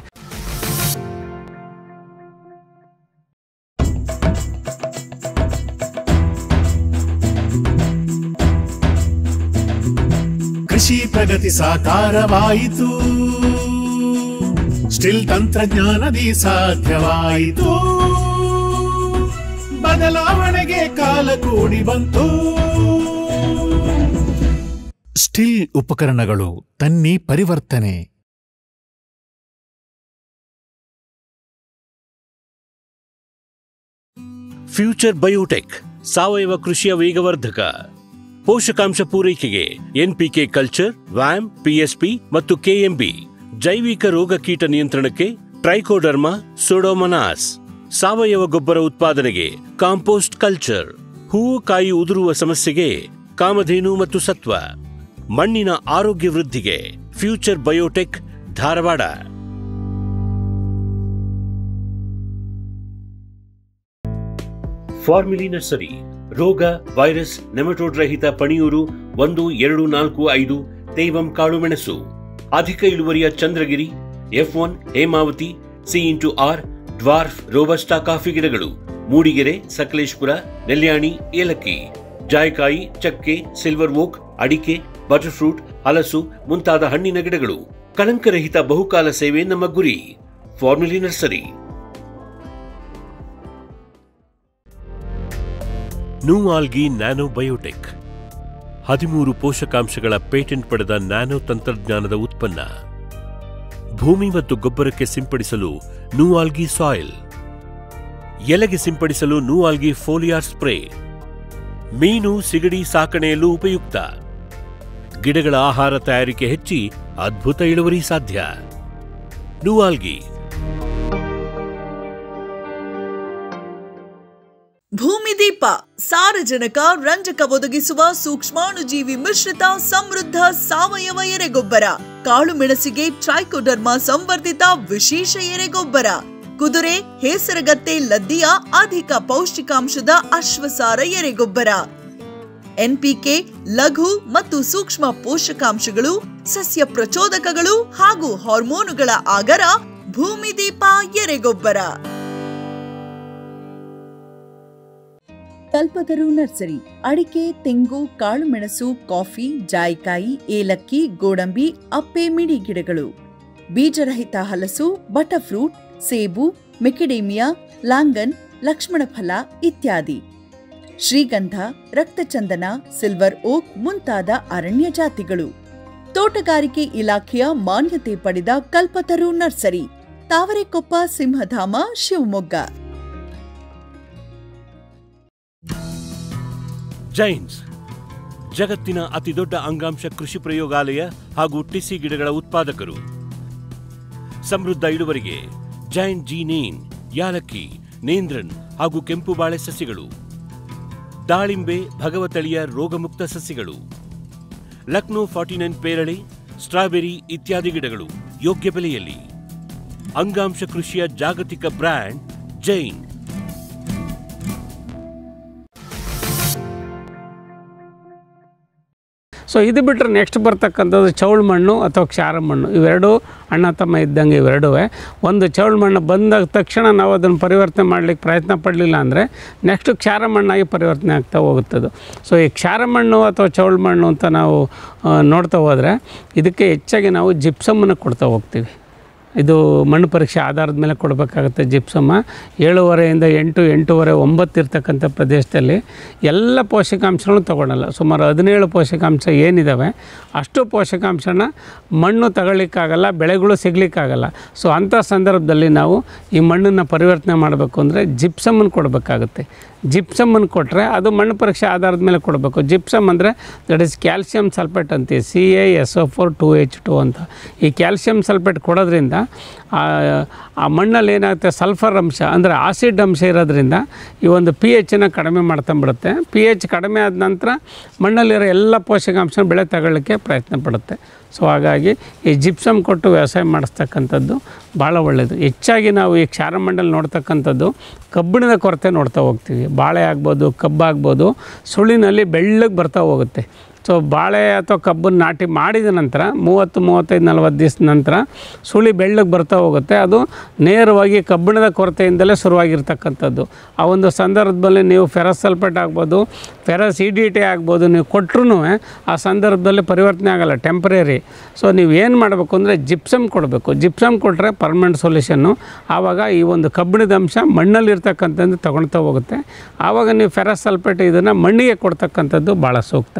ಕೃಷಿ ಪ್ರಗತಿ ಸಾಕಾರವಾಯಿತು ಸ್ಟಿಲ್ ತಂತ್ರಜ್ಞಾನದಿ ಸಾಧ್ಯವಾಯಿತು ಬದಲಾವಣೆಗೆ ಕಾಲ ಕೂಡಿ ಬಂತು ಸ್ಟಿಲ್ ಉಪಕರಣಗಳು ತನ್ನಿ ಪರಿವರ್ತನೆ ಫ್ಯೂಚರ್ ಬಯೋಟೆಕ್ ಸಾವಯವ ಕೃಷಿಯ ವೇಗವರ್ಧಕ ಪೋಷಕಾಂಶ ಪೂರೈಕೆಗೆ ಎನ್ಪಿಕೆ ಕಲ್ಚರ್ ವ್ಯಾಮ್ ಪಿಎಸ್ಪಿ ಮತ್ತು ಕೆಎಂಬಿ ಜೈವಿಕ ರೋಗ ಕೀಟ ನಿಯಂತ್ರಣಕ್ಕೆ ಟ್ರೈಕೋಡರ್ಮಾ ಸೊಡೋಮನಾಸ್ ಸಾವಯವ ಗೊಬ್ಬರ ಉತ್ಪಾದನೆಗೆ ಕಾಂಪೋಸ್ಟ್ ಕಲ್ಚರ್ ಹೂವು ಕಾಯಿ ಉದುರುವ ಸಮಸ್ಯೆಗೆ ಕಾಮಧೇನು ಮತ್ತು ಸತ್ವ ಮಣ್ಣಿನ ಆರೋಗ್ಯ ವೃದ್ಧಿಗೆ Future Biotech Dharwad Farmily nursery ರೋಗ ವೈರಸ್ ನೆಮಟೋಡ್ ರಹಿತ ಪಣಿಯೂರು ಒಂದು ಎರಡು ನಾಲ್ಕು ಐದು ತೇವಂ ಕಾಳುಮೆಣಸು ಅಧಿಕ ಇಳುವರಿಯ Chandragiri F one Hemavathi C into R dwarf robusta coffee ಗಿಡಗಳು ಮೂಡಿಗೆರೆ ಸಕಲೇಶ್ಪುರ ನೆಲ್ಯಾಣಿ ಏಲಕ್ಕಿ ಜಾಯ್ಕಾಯಿ ಚಕ್ಕೆ ಸಿಲ್ವರ್ ಓಕ್ ಅಡಿಕೆ ಬಟರ್ ಫ್ರೂಟ್ ಹಲಸು ಮುಂತಾದ ಹಣ್ಣಿನ ಗಿಡಗಳು ಕಳಂಕರಹಿತ ಬಹುಕಾಲ ಸೇವೆ ನಮ್ಮ ಗುರಿ ಫಾರ್ಮಿಲಿ ನರ್ಸರಿ ನೂಆಲ್ಗಿ ನ್ಯಾನೋ ಬಯೋಟೆಕ್ ಹದಿಮೂರು ಪೋಷಕಾಂಶಗಳ ಪೇಟೆಂಟ್ ಪಡೆದ ನ್ಯಾನೋ ತಂತ್ರಜ್ಞಾನದ ಉತ್ಪನ್ನ ಭೂಮಿ ಮತ್ತು ಗೊಬ್ಬರಕ್ಕೆ ಸಿಂಪಡಿಸಲು ನೂಆಲ್ಗಿ ಸಾಯಿಲ್ ಎಲೆಗೆ ಸಿಂಪಡಿಸಲು ನೂಆಲ್ಗಿ ಫೋಲಿಯಾರ್ ಸ್ಪ್ರೇ ಮೀನು ಸಿಗಡಿ ಸಾಕಣೆಯಲ್ಲೂ ಉಪಯುಕ್ತ ಗಿಡಗಳ ಆಹಾರ ತಯಾರಿಕೆ ಹೆಚ್ಚಿ ಅದ್ಭುತ ಇಳುವರಿ ಸಾಧ್ಯ ನೂಆಲ್ಗಿ ಭೂಮಿದೀಪ ಸಾರಜನಕ ರಂಜಕ ಒದಗಿಸುವ ಸೂಕ್ಷ್ಮಾಣುಜೀವಿ ಮಿಶ್ರಿತ ಸಮೃದ್ಧ ಸಾವಯವ ಎರೆಗೊಬ್ಬರ ಕಾಳು ಮೆಣಸಿಗೆ ಟ್ರೈಕೋಡರ್ಮಾ ಸಂವರ್ಧಿತ ವಿಶೇಷ ಎರೆಗೊಬ್ಬರ ಕುದುರೆ ಹೇಸರಗತ್ತೆ ಲದ್ದಿಯ ಅಧಿಕ ಪೌಷ್ಟಿಕಾಂಶದ ಅಶ್ವಸಾರ ಎರೆಗೊಬ್ಬರ ಎನ್ಪಿಕೆ ಲಘು ಮತ್ತು ಸೂಕ್ಷ್ಮ ಪೋಷಕಾಂಶಗಳು ಸಸ್ಯ ಪ್ರಚೋದಕಗಳು ಹಾಗೂ ಹಾರ್ಮೋನುಗಳ ಆಗರ ಭೂಮಿದೀಪ ಎರೆಗೊಬ್ಬರ ಕಲ್ಪತರು ನರ್ಸರಿ ಅಡಿಕೆ ತೆಂಗು ಕಾಳುಮೆಣಸು ಕಾಫಿ ಜಾಯಿಕಾಯಿ ಏಲಕ್ಕಿ ಗೋಡಂಬಿ ಅಪ್ಪೆ ಮಿಡಿ ಗಿಡಗಳು ಬೀಜರಹಿತ ಹಲಸು ಬಟರ್ಫ್ರೂಟ್ ಸೇಬು ಮೆಕೆಡೇಮಿಯಾ ಲಾಂಗನ್ ಲಕ್ಷ್ಮಣ ಫಲ ಇತ್ಯಾದಿ ಶ್ರೀಗಂಧ ರಕ್ತಚಂದನ ಸಿಲ್ವರ್ ಓಕ್ ಮುಂತಾದ ಅರಣ್ಯ ಜಾತಿಗಳು ತೋಟಗಾರಿಕೆ ಇಲಾಖೆಯ ಮಾನ್ಯತೆ ಪಡೆದ ಕಲ್ಪತರು ನರ್ಸರಿ ತಾವರೆಕೊಪ್ಪ ಸಿಂಹಧಾಮ ಶಿವಮೊಗ್ಗ ಜೈನ್ಸ್ ಜಗತ್ತಿನ ಅತಿದೊಡ್ಡ ಅಂಗಾಂಶ ಕೃಷಿ ಪ್ರಯೋಗಾಲಯ ಹಾಗೂ ಟಿಸಿ ಗಿಡಗಳ ಉತ್ಪಾದಕರು ಸಮೃದ್ಧ ಇಳುವರಿಗೆ ಜೈನ್ ಜಿ ನೇನ್ ಯಾಲಕ್ಕಿ ನೇಂದ್ರನ್ ಹಾಗೂ ಕೆಂಪು ಬಾಳೆ ಸಸ್ಯಗಳು ದಾಳಿಂಬೆ ಭಗವತಳಿಯ ರೋಗಮುಕ್ತ ಸಸ್ಯಗಳು ಲಕ್ನೋ ಫಾರ್ಟಿ ನೈನ್ ಪೇರಳೆ ಸ್ಟ್ರಾಬೆರಿ ಇತ್ಯಾದಿ ಗಿಡಗಳು ಯೋಗ್ಯ ಬೆಲೆಯಲ್ಲಿ ಅಂಗಾಂಶ ಕೃಷಿಯ ಜಾಗತಿಕ ಬ್ರ್ಯಾಂಡ್ ಜೈನ್ ಸೊ ಇದು ಬಿಟ್ಟರೆ ನೆಕ್ಸ್ಟ್ ಬರ್ತಕ್ಕಂಥದ್ದು ಚೌಳು ಮಣ್ಣು ಅಥವಾ ಕ್ಷಾರ ಮಣ್ಣು ಇವೆರಡು ಅಣ್ಣ ತಮ್ಮ ಇದ್ದಂಗೆ ಇವೆರಡೂ ಒಂದು ಚೌಳು ಮಣ್ಣು ಬಂದ ತಕ್ಷಣ ನಾವು ಅದನ್ನು ಪರಿವರ್ತನೆ ಮಾಡಲಿಕ್ಕೆ ಪ್ರಯತ್ನ ಪಡಲಿಲ್ಲ ಅಂದರೆ ನೆಕ್ಸ್ಟ್ ಕ್ಷಾರ ಮಣ್ಣಾಗಿ ಪರಿವರ್ತನೆ ಆಗ್ತಾ ಹೋಗುತ್ತದು ಸೊ ಈ ಕ್ಷಾರ ಮಣ್ಣು ಅಥವಾ ಚೌಳು ಮಣ್ಣು ಅಂತ ನಾವು ಆ, ನೋಡ್ತಾ ಹೋದರೆ ಇದಕ್ಕೆ ಹೆಚ್ಚಾಗಿ ನಾವು ಜಿಪ್ಸಮ್ಮನ್ನು ಕೊಡ್ತಾ ಹೋಗ್ತೀವಿ ಇದು ಮಣ್ಣು ಪರೀಕ್ಷೆ ಆಧಾರದ ಮೇಲೆ ಕೊಡಬೇಕಾಗುತ್ತೆ ಜಿಪ್ಸಮ್ಮ ಏಳುವರೆಯಿಂದ ಎಂಟು ಎಂಟೂವರೆ ಒಂಬತ್ತು ಇರ್ತಕ್ಕಂಥ ಪ್ರದೇಶದಲ್ಲಿ ಎಲ್ಲ ಪೋಷಕಾಂಶಗಳನ್ನು ತಗೊಳಲ್ಲ ಸುಮಾರು ಹದಿನೇಳು ಪೋಷಕಾಂಶ ಏನಿದ್ದಾವೆ ಅಷ್ಟು ಪೋಷಕಾಂಶನ ಮಣ್ಣು ತಗೊಳ್ಳಿಕ್ಕಾಗಲ್ಲ ಬೆಳೆಗಳು ಸಿಗ್ಲಿಕ್ಕಾಗಲ್ಲ ಸೊ ಅಂಥ ಸಂದರ್ಭದಲ್ಲಿ ನಾವು ಈ ಮಣ್ಣನ್ನು ಪರಿವರ್ತನೆ ಮಾಡಬೇಕು ಅಂದರೆ ಜಿಪ್ಸಮ್ಮನ್ನು ಕೊಡಬೇಕಾಗುತ್ತೆ ಜಿಪ್ಸಮ್ಮನ್ನು ಕೊಟ್ಟರೆ ಅದು ಮಣ್ಣು ಪರೀಕ್ಷೆ ಆಧಾರದ ಮೇಲೆ ಕೊಡಬೇಕು ಜಿಪ್ಸಮ್ ಅಂದರೆ ದಟ್ ಈಸ್ ಕ್ಯಾಲ್ಸಿಯಂ ಸಲ್ಫೇಟ್ ಅಂತೀವಿ C A S O four two H two ಅಂತ ಈ ಕ್ಯಾಲ್ಸಿಯಂ ಸಲ್ಫೇಟ್ ಕೊಡೋದ್ರಿಂದ ಆ ಆ ಮಣ್ಣಲ್ಲಿ ಏನಾಗುತ್ತೆ ಸಲ್ಫರ್ ಅಂಶ ಅಂದರೆ ಆಸಿಡ್ ಅಂಶ ಇರೋದ್ರಿಂದ ಈ ಒಂದು ಪಿ ಎಚ್ಚನ್ನು ಕಡಿಮೆ ಮಾಡ್ಕೊಂಬಿಡುತ್ತೆ ಪಿ ಎಚ್ ಕಡಿಮೆ ಆದ ನಂತರ ಮಣ್ಣಲ್ಲಿರೋ ಎಲ್ಲ ಪೋಷಕಾಂಶ ಬೆಳೆ ತಗೊಳ್ಳಿಕ್ಕೆ ಪ್ರಯತ್ನ ಪಡುತ್ತೆ ಸೊ ಹಾಗಾಗಿ ಈ ಜಿಪ್ಸಮ್ ಕೊಟ್ಟು ವ್ಯವಸಾಯ ಮಾಡಿಸ್ತಕ್ಕಂಥದ್ದು ಭಾಳ ಒಳ್ಳೆಯದು ಹೆಚ್ಚಾಗಿ ನಾವು ಈ ಕ್ಷಾರಮಂಡಲ್ ನೋಡ್ತಕ್ಕಂಥದ್ದು ಕಬ್ಬಿಣದ ಕೊರತೆ ನೋಡ್ತಾ ಹೋಗ್ತೀವಿ ಬಾಳೆ ಆಗ್ಬೋದು ಕಬ್ಬಾಗ್ಬೋದು ಸುಳಿನಲ್ಲಿ ಬೆಳ್ಳಗೆ ಬರ್ತಾ ಹೋಗುತ್ತೆ ಸೊ ಬಾಳೆ ಅಥವಾ ಕಬ್ಬನ್ನು ನಾಟಿ ಮಾಡಿದ ನಂತರ ಮೂವತ್ತು ಮೂವತ್ತೈದು ನಲ್ವತ್ತು ದಿವಸ ನಂತರ ಸುಳಿ ಬೆಳ್ಳಗೆ ಬರ್ತಾ ಹೋಗುತ್ತೆ ಅದು ನೇರವಾಗಿ ಕಬ್ಬಿಣದ ಕೊರತೆಯಿಂದಲೇ ಶುರುವಾಗಿರ್ತಕ್ಕಂಥದ್ದು ಆ ಒಂದು ಸಂದರ್ಭದಲ್ಲಿ ನೀವು ಫೆರಸ್ ಸಲ್ಫೇಟ್ ಆಗ್ಬೋದು ಫೆರಸ್ ಇ ಡಿ ಟಿ ಆಗ್ಬೋದು ನೀವು ಕೊಟ್ಟರು ಆ ಸಂದರ್ಭದಲ್ಲಿ ಪರಿವರ್ತನೆ ಆಗಲ್ಲ ಟೆಂಪ್ರರಿ ಸೊ ನೀವು ಏನು ಮಾಡಬೇಕು ಅಂದರೆ ಜಿಪ್ಸಮ್ ಕೊಡಬೇಕು ಜಿಪ್ಸಮ್ ಕೊಟ್ಟರೆ ಪರ್ಮನೆಂಟ್ ಸೊಲ್ಯೂಷನ್ನು ಆವಾಗ ಈ ಒಂದು ಕಬ್ಬಿಣದ ಅಂಶ ಮಣ್ಣಲ್ಲಿರ್ತಕ್ಕಂಥದ್ದು ತಗೊಳ್ತಾ ಹೋಗುತ್ತೆ ಆವಾಗ ನೀವು ಫೆರಸ್ ಸಲ್ಫೇಟ್ ಇದನ್ನು ಮಣ್ಣಿಗೆ ಕೊಡ್ತಕ್ಕಂಥದ್ದು ಭಾಳ ಸೂಕ್ತ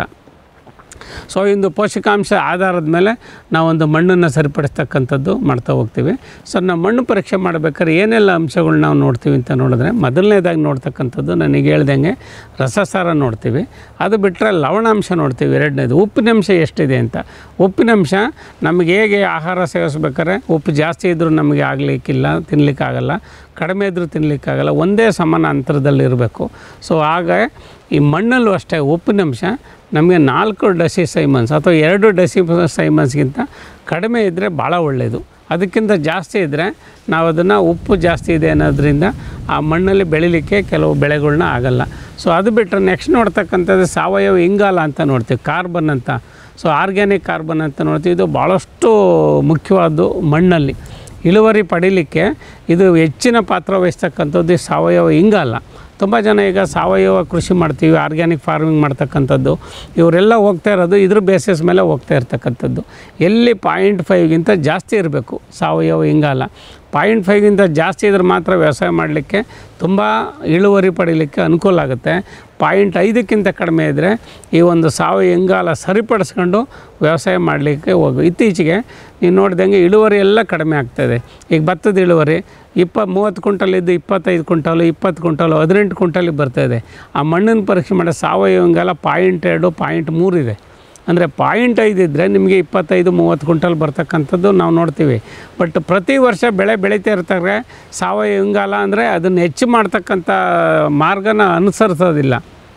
ಸೊ ಇಂದು ಪೋಷಕಾಂಶ ಆಧಾರದ ಮೇಲೆ ನಾವೊಂದು ಮಣ್ಣನ್ನು ಸರಿಪಡಿಸ್ತಕ್ಕಂಥದ್ದು ಮಾಡ್ತಾ ಹೋಗ್ತೀವಿ ಸೊ ನಾವು ಮಣ್ಣು ಪರೀಕ್ಷೆ ಮಾಡಬೇಕಾದ್ರೆ ಏನೆಲ್ಲ ಅಂಶಗಳು ನಾವು ನೋಡ್ತೀವಿ ಅಂತ ನೋಡಿದ್ರೆ ಮೊದಲನೇದಾಗಿ ನೋಡ್ತಕ್ಕಂಥದ್ದು ನನಗೆ ಹೇಳ್ದಂಗೆ ರಸಸಾರ ನೋಡ್ತೀವಿ ಅದು ಬಿಟ್ಟರೆ ಲವಣಾಂಶ ನೋಡ್ತೀವಿ ಎರಡನೇದು ಉಪ್ಪಿನಂಶ ಎಷ್ಟಿದೆ ಅಂತ ಉಪ್ಪಿನಂಶ ನಮಗೆ ಹೇಗೆ ಆಹಾರ ಸೇವಿಸ್ಬೇಕಾದ್ರೆ ಉಪ್ಪು ಜಾಸ್ತಿ ಇದ್ದರೂ ನಮಗೆ ಆಗಲಿಕ್ಕಿಲ್ಲ ತಿನ್ನಲಿಕ್ಕಾಗಲ್ಲ ಕಡಿಮೆ ಇದ್ದರೂ ತಿನ್ನಲಿಕ್ಕಾಗಲ್ಲ ಒಂದೇ ಸಮಾನ ಅಂತರದಲ್ಲಿರಬೇಕು ಸೊ ಆಗ ಈ ಮಣ್ಣಲ್ಲೂ ಅಷ್ಟೇ ಉಪ್ಪಿನಂಶ ನಮಗೆ ನಾಲ್ಕು ಡಸಿ ಸೈಮನ್ಸ್ ಅಥವಾ ಎರಡು ಡಸಿ ಸೈಮನ್ಸ್ಗಿಂತ ಕಡಿಮೆ ಇದ್ದರೆ ಭಾಳ ಒಳ್ಳೆಯದು ಅದಕ್ಕಿಂತ ಜಾಸ್ತಿ ಇದ್ದರೆ ನಾವು ಅದನ್ನು ಉಪ್ಪು ಜಾಸ್ತಿ ಇದೆ ಅನ್ನೋದ್ರಿಂದ ಆ ಮಣ್ಣಲ್ಲಿ ಬೆಳಿಲಿಕ್ಕೆ ಕೆಲವು ಬೆಳೆಗಳ್ನ ಆಗಲ್ಲ ಸೊ ಅದು ಬಿಟ್ಟರೆ ನೆಕ್ಸ್ಟ್ ನೋಡ್ತಕ್ಕಂಥದ್ದು ಸಾವಯವ ಇಂಗಾಲ ಅಂತ ನೋಡ್ತೀವಿ ಕಾರ್ಬನ್ ಅಂತ ಸೊ ಆರ್ಗ್ಯಾನಿಕ್ ಕಾರ್ಬನ್ ಅಂತ ನೋಡ್ತೀವಿ ಇದು ಭಾಳಷ್ಟು ಮುಖ್ಯವಾದ್ದು ಮಣ್ಣಲ್ಲಿ ಇಳುವರಿ ಪಡೀಲಿಕ್ಕೆ ಇದು ಹೆಚ್ಚಿನ ಪಾತ್ರ ವಹಿಸ್ತಕ್ಕಂಥದ್ದು ಈ ಸಾವಯವ ಇಂಗಾಲ ತುಂಬ ಜನ ಈಗ ಸಾವಯವ ಕೃಷಿ ಮಾಡ್ತೀವಿ ಆರ್ಗ್ಯಾನಿಕ್ ಫಾರ್ಮಿಂಗ್ ಮಾಡ್ತಕ್ಕಂಥದ್ದು ಇವರೆಲ್ಲ ಹೋಗ್ತಾ ಇರೋದು ಇದ್ರ ಬೇಸಿಸ್ ಮೇಲೆ ಹೋಗ್ತಾ ಇರ್ತಕ್ಕಂಥದ್ದು ಎಲ್ಲಿ ಪಾಯಿಂಟ್ ಫೈವ್ಗಿಂತ ಜಾಸ್ತಿ ಇರಬೇಕು ಸಾವಯವ ಇಂಗಾಲ ಪಾಯಿಂಟ್ ಫೈವ್ಗಿಂತ ಜಾಸ್ತಿ ಇದ್ರೆ ಮಾತ್ರ ವ್ಯವಸಾಯ ಮಾಡಲಿಕ್ಕೆ ತುಂಬ ಇಳುವರಿ ಪಡೀಲಿಕ್ಕೆ ಅನುಕೂಲ ಆಗುತ್ತೆ ಪಾಯಿಂಟ್ ಐದಕ್ಕಿಂತ ಕಡಿಮೆ ಇದ್ದರೆ ಈ ಒಂದು ಸಾವಯವ ಇಂಗಾಲ ಸರಿಪಡಿಸ್ಕೊಂಡು ವ್ಯವಸಾಯ ಮಾಡಲಿಕ್ಕೆ ಹೋಗು ಇತ್ತೀಚೆಗೆ ನೀವು ನೋಡಿದಂಗೆ ಇಳುವರಿ ಎಲ್ಲ ಕಡಿಮೆ ಆಗ್ತಾಯಿದೆ ಈಗ ಭತ್ತದ ಇಳುವರಿ ಇಪ್ಪ ಮೂವತ್ತು ಕ್ವಿಂಟಲ್ ಇದ್ದು ಇಪ್ಪತ್ತೈದು ಕ್ವಿಂಟಲು ಇಪ್ಪತ್ತು ಕ್ವಿಂಟಲು ಹದಿನೆಂಟು ಕ್ವಿಂಟಲಿಗೆ ಬರ್ತಾಯಿದೆ ಆ ಮಣ್ಣಿನ ಪರೀಕ್ಷೆ ಮಾಡೋ ಸಾವಯವ ಇಂಗಾಲ ಪಾಯಿಂಟ್ ಎರಡು ಪಾಯಿಂಟ್ ಮೂರು ಇದೆ ಅಂದರೆ ಪಾಯಿಂಟ್ ಐದು ಇದ್ದರೆ ನಿಮಗೆ ಇಪ್ಪತ್ತೈದು ಮೂವತ್ತು ಕ್ವಿಂಟಲ್ ಬರ್ತಕ್ಕಂಥದ್ದು ನಾವು ನೋಡ್ತೀವಿ ಬಟ್ ಪ್ರತಿ ವರ್ಷ ಬೆಳೆ ಬೆಳೀತಾ ಇರ್ತಾರೆ ಸಾವಯವ ಇಂಗಾಲ ಅಂದರೆ ಅದನ್ನು ಹೆಚ್ಚು ಮಾಡ್ತಕ್ಕಂಥ ಮಾರ್ಗನ ಅನುಸರಿಸೋದಿಲ್ಲ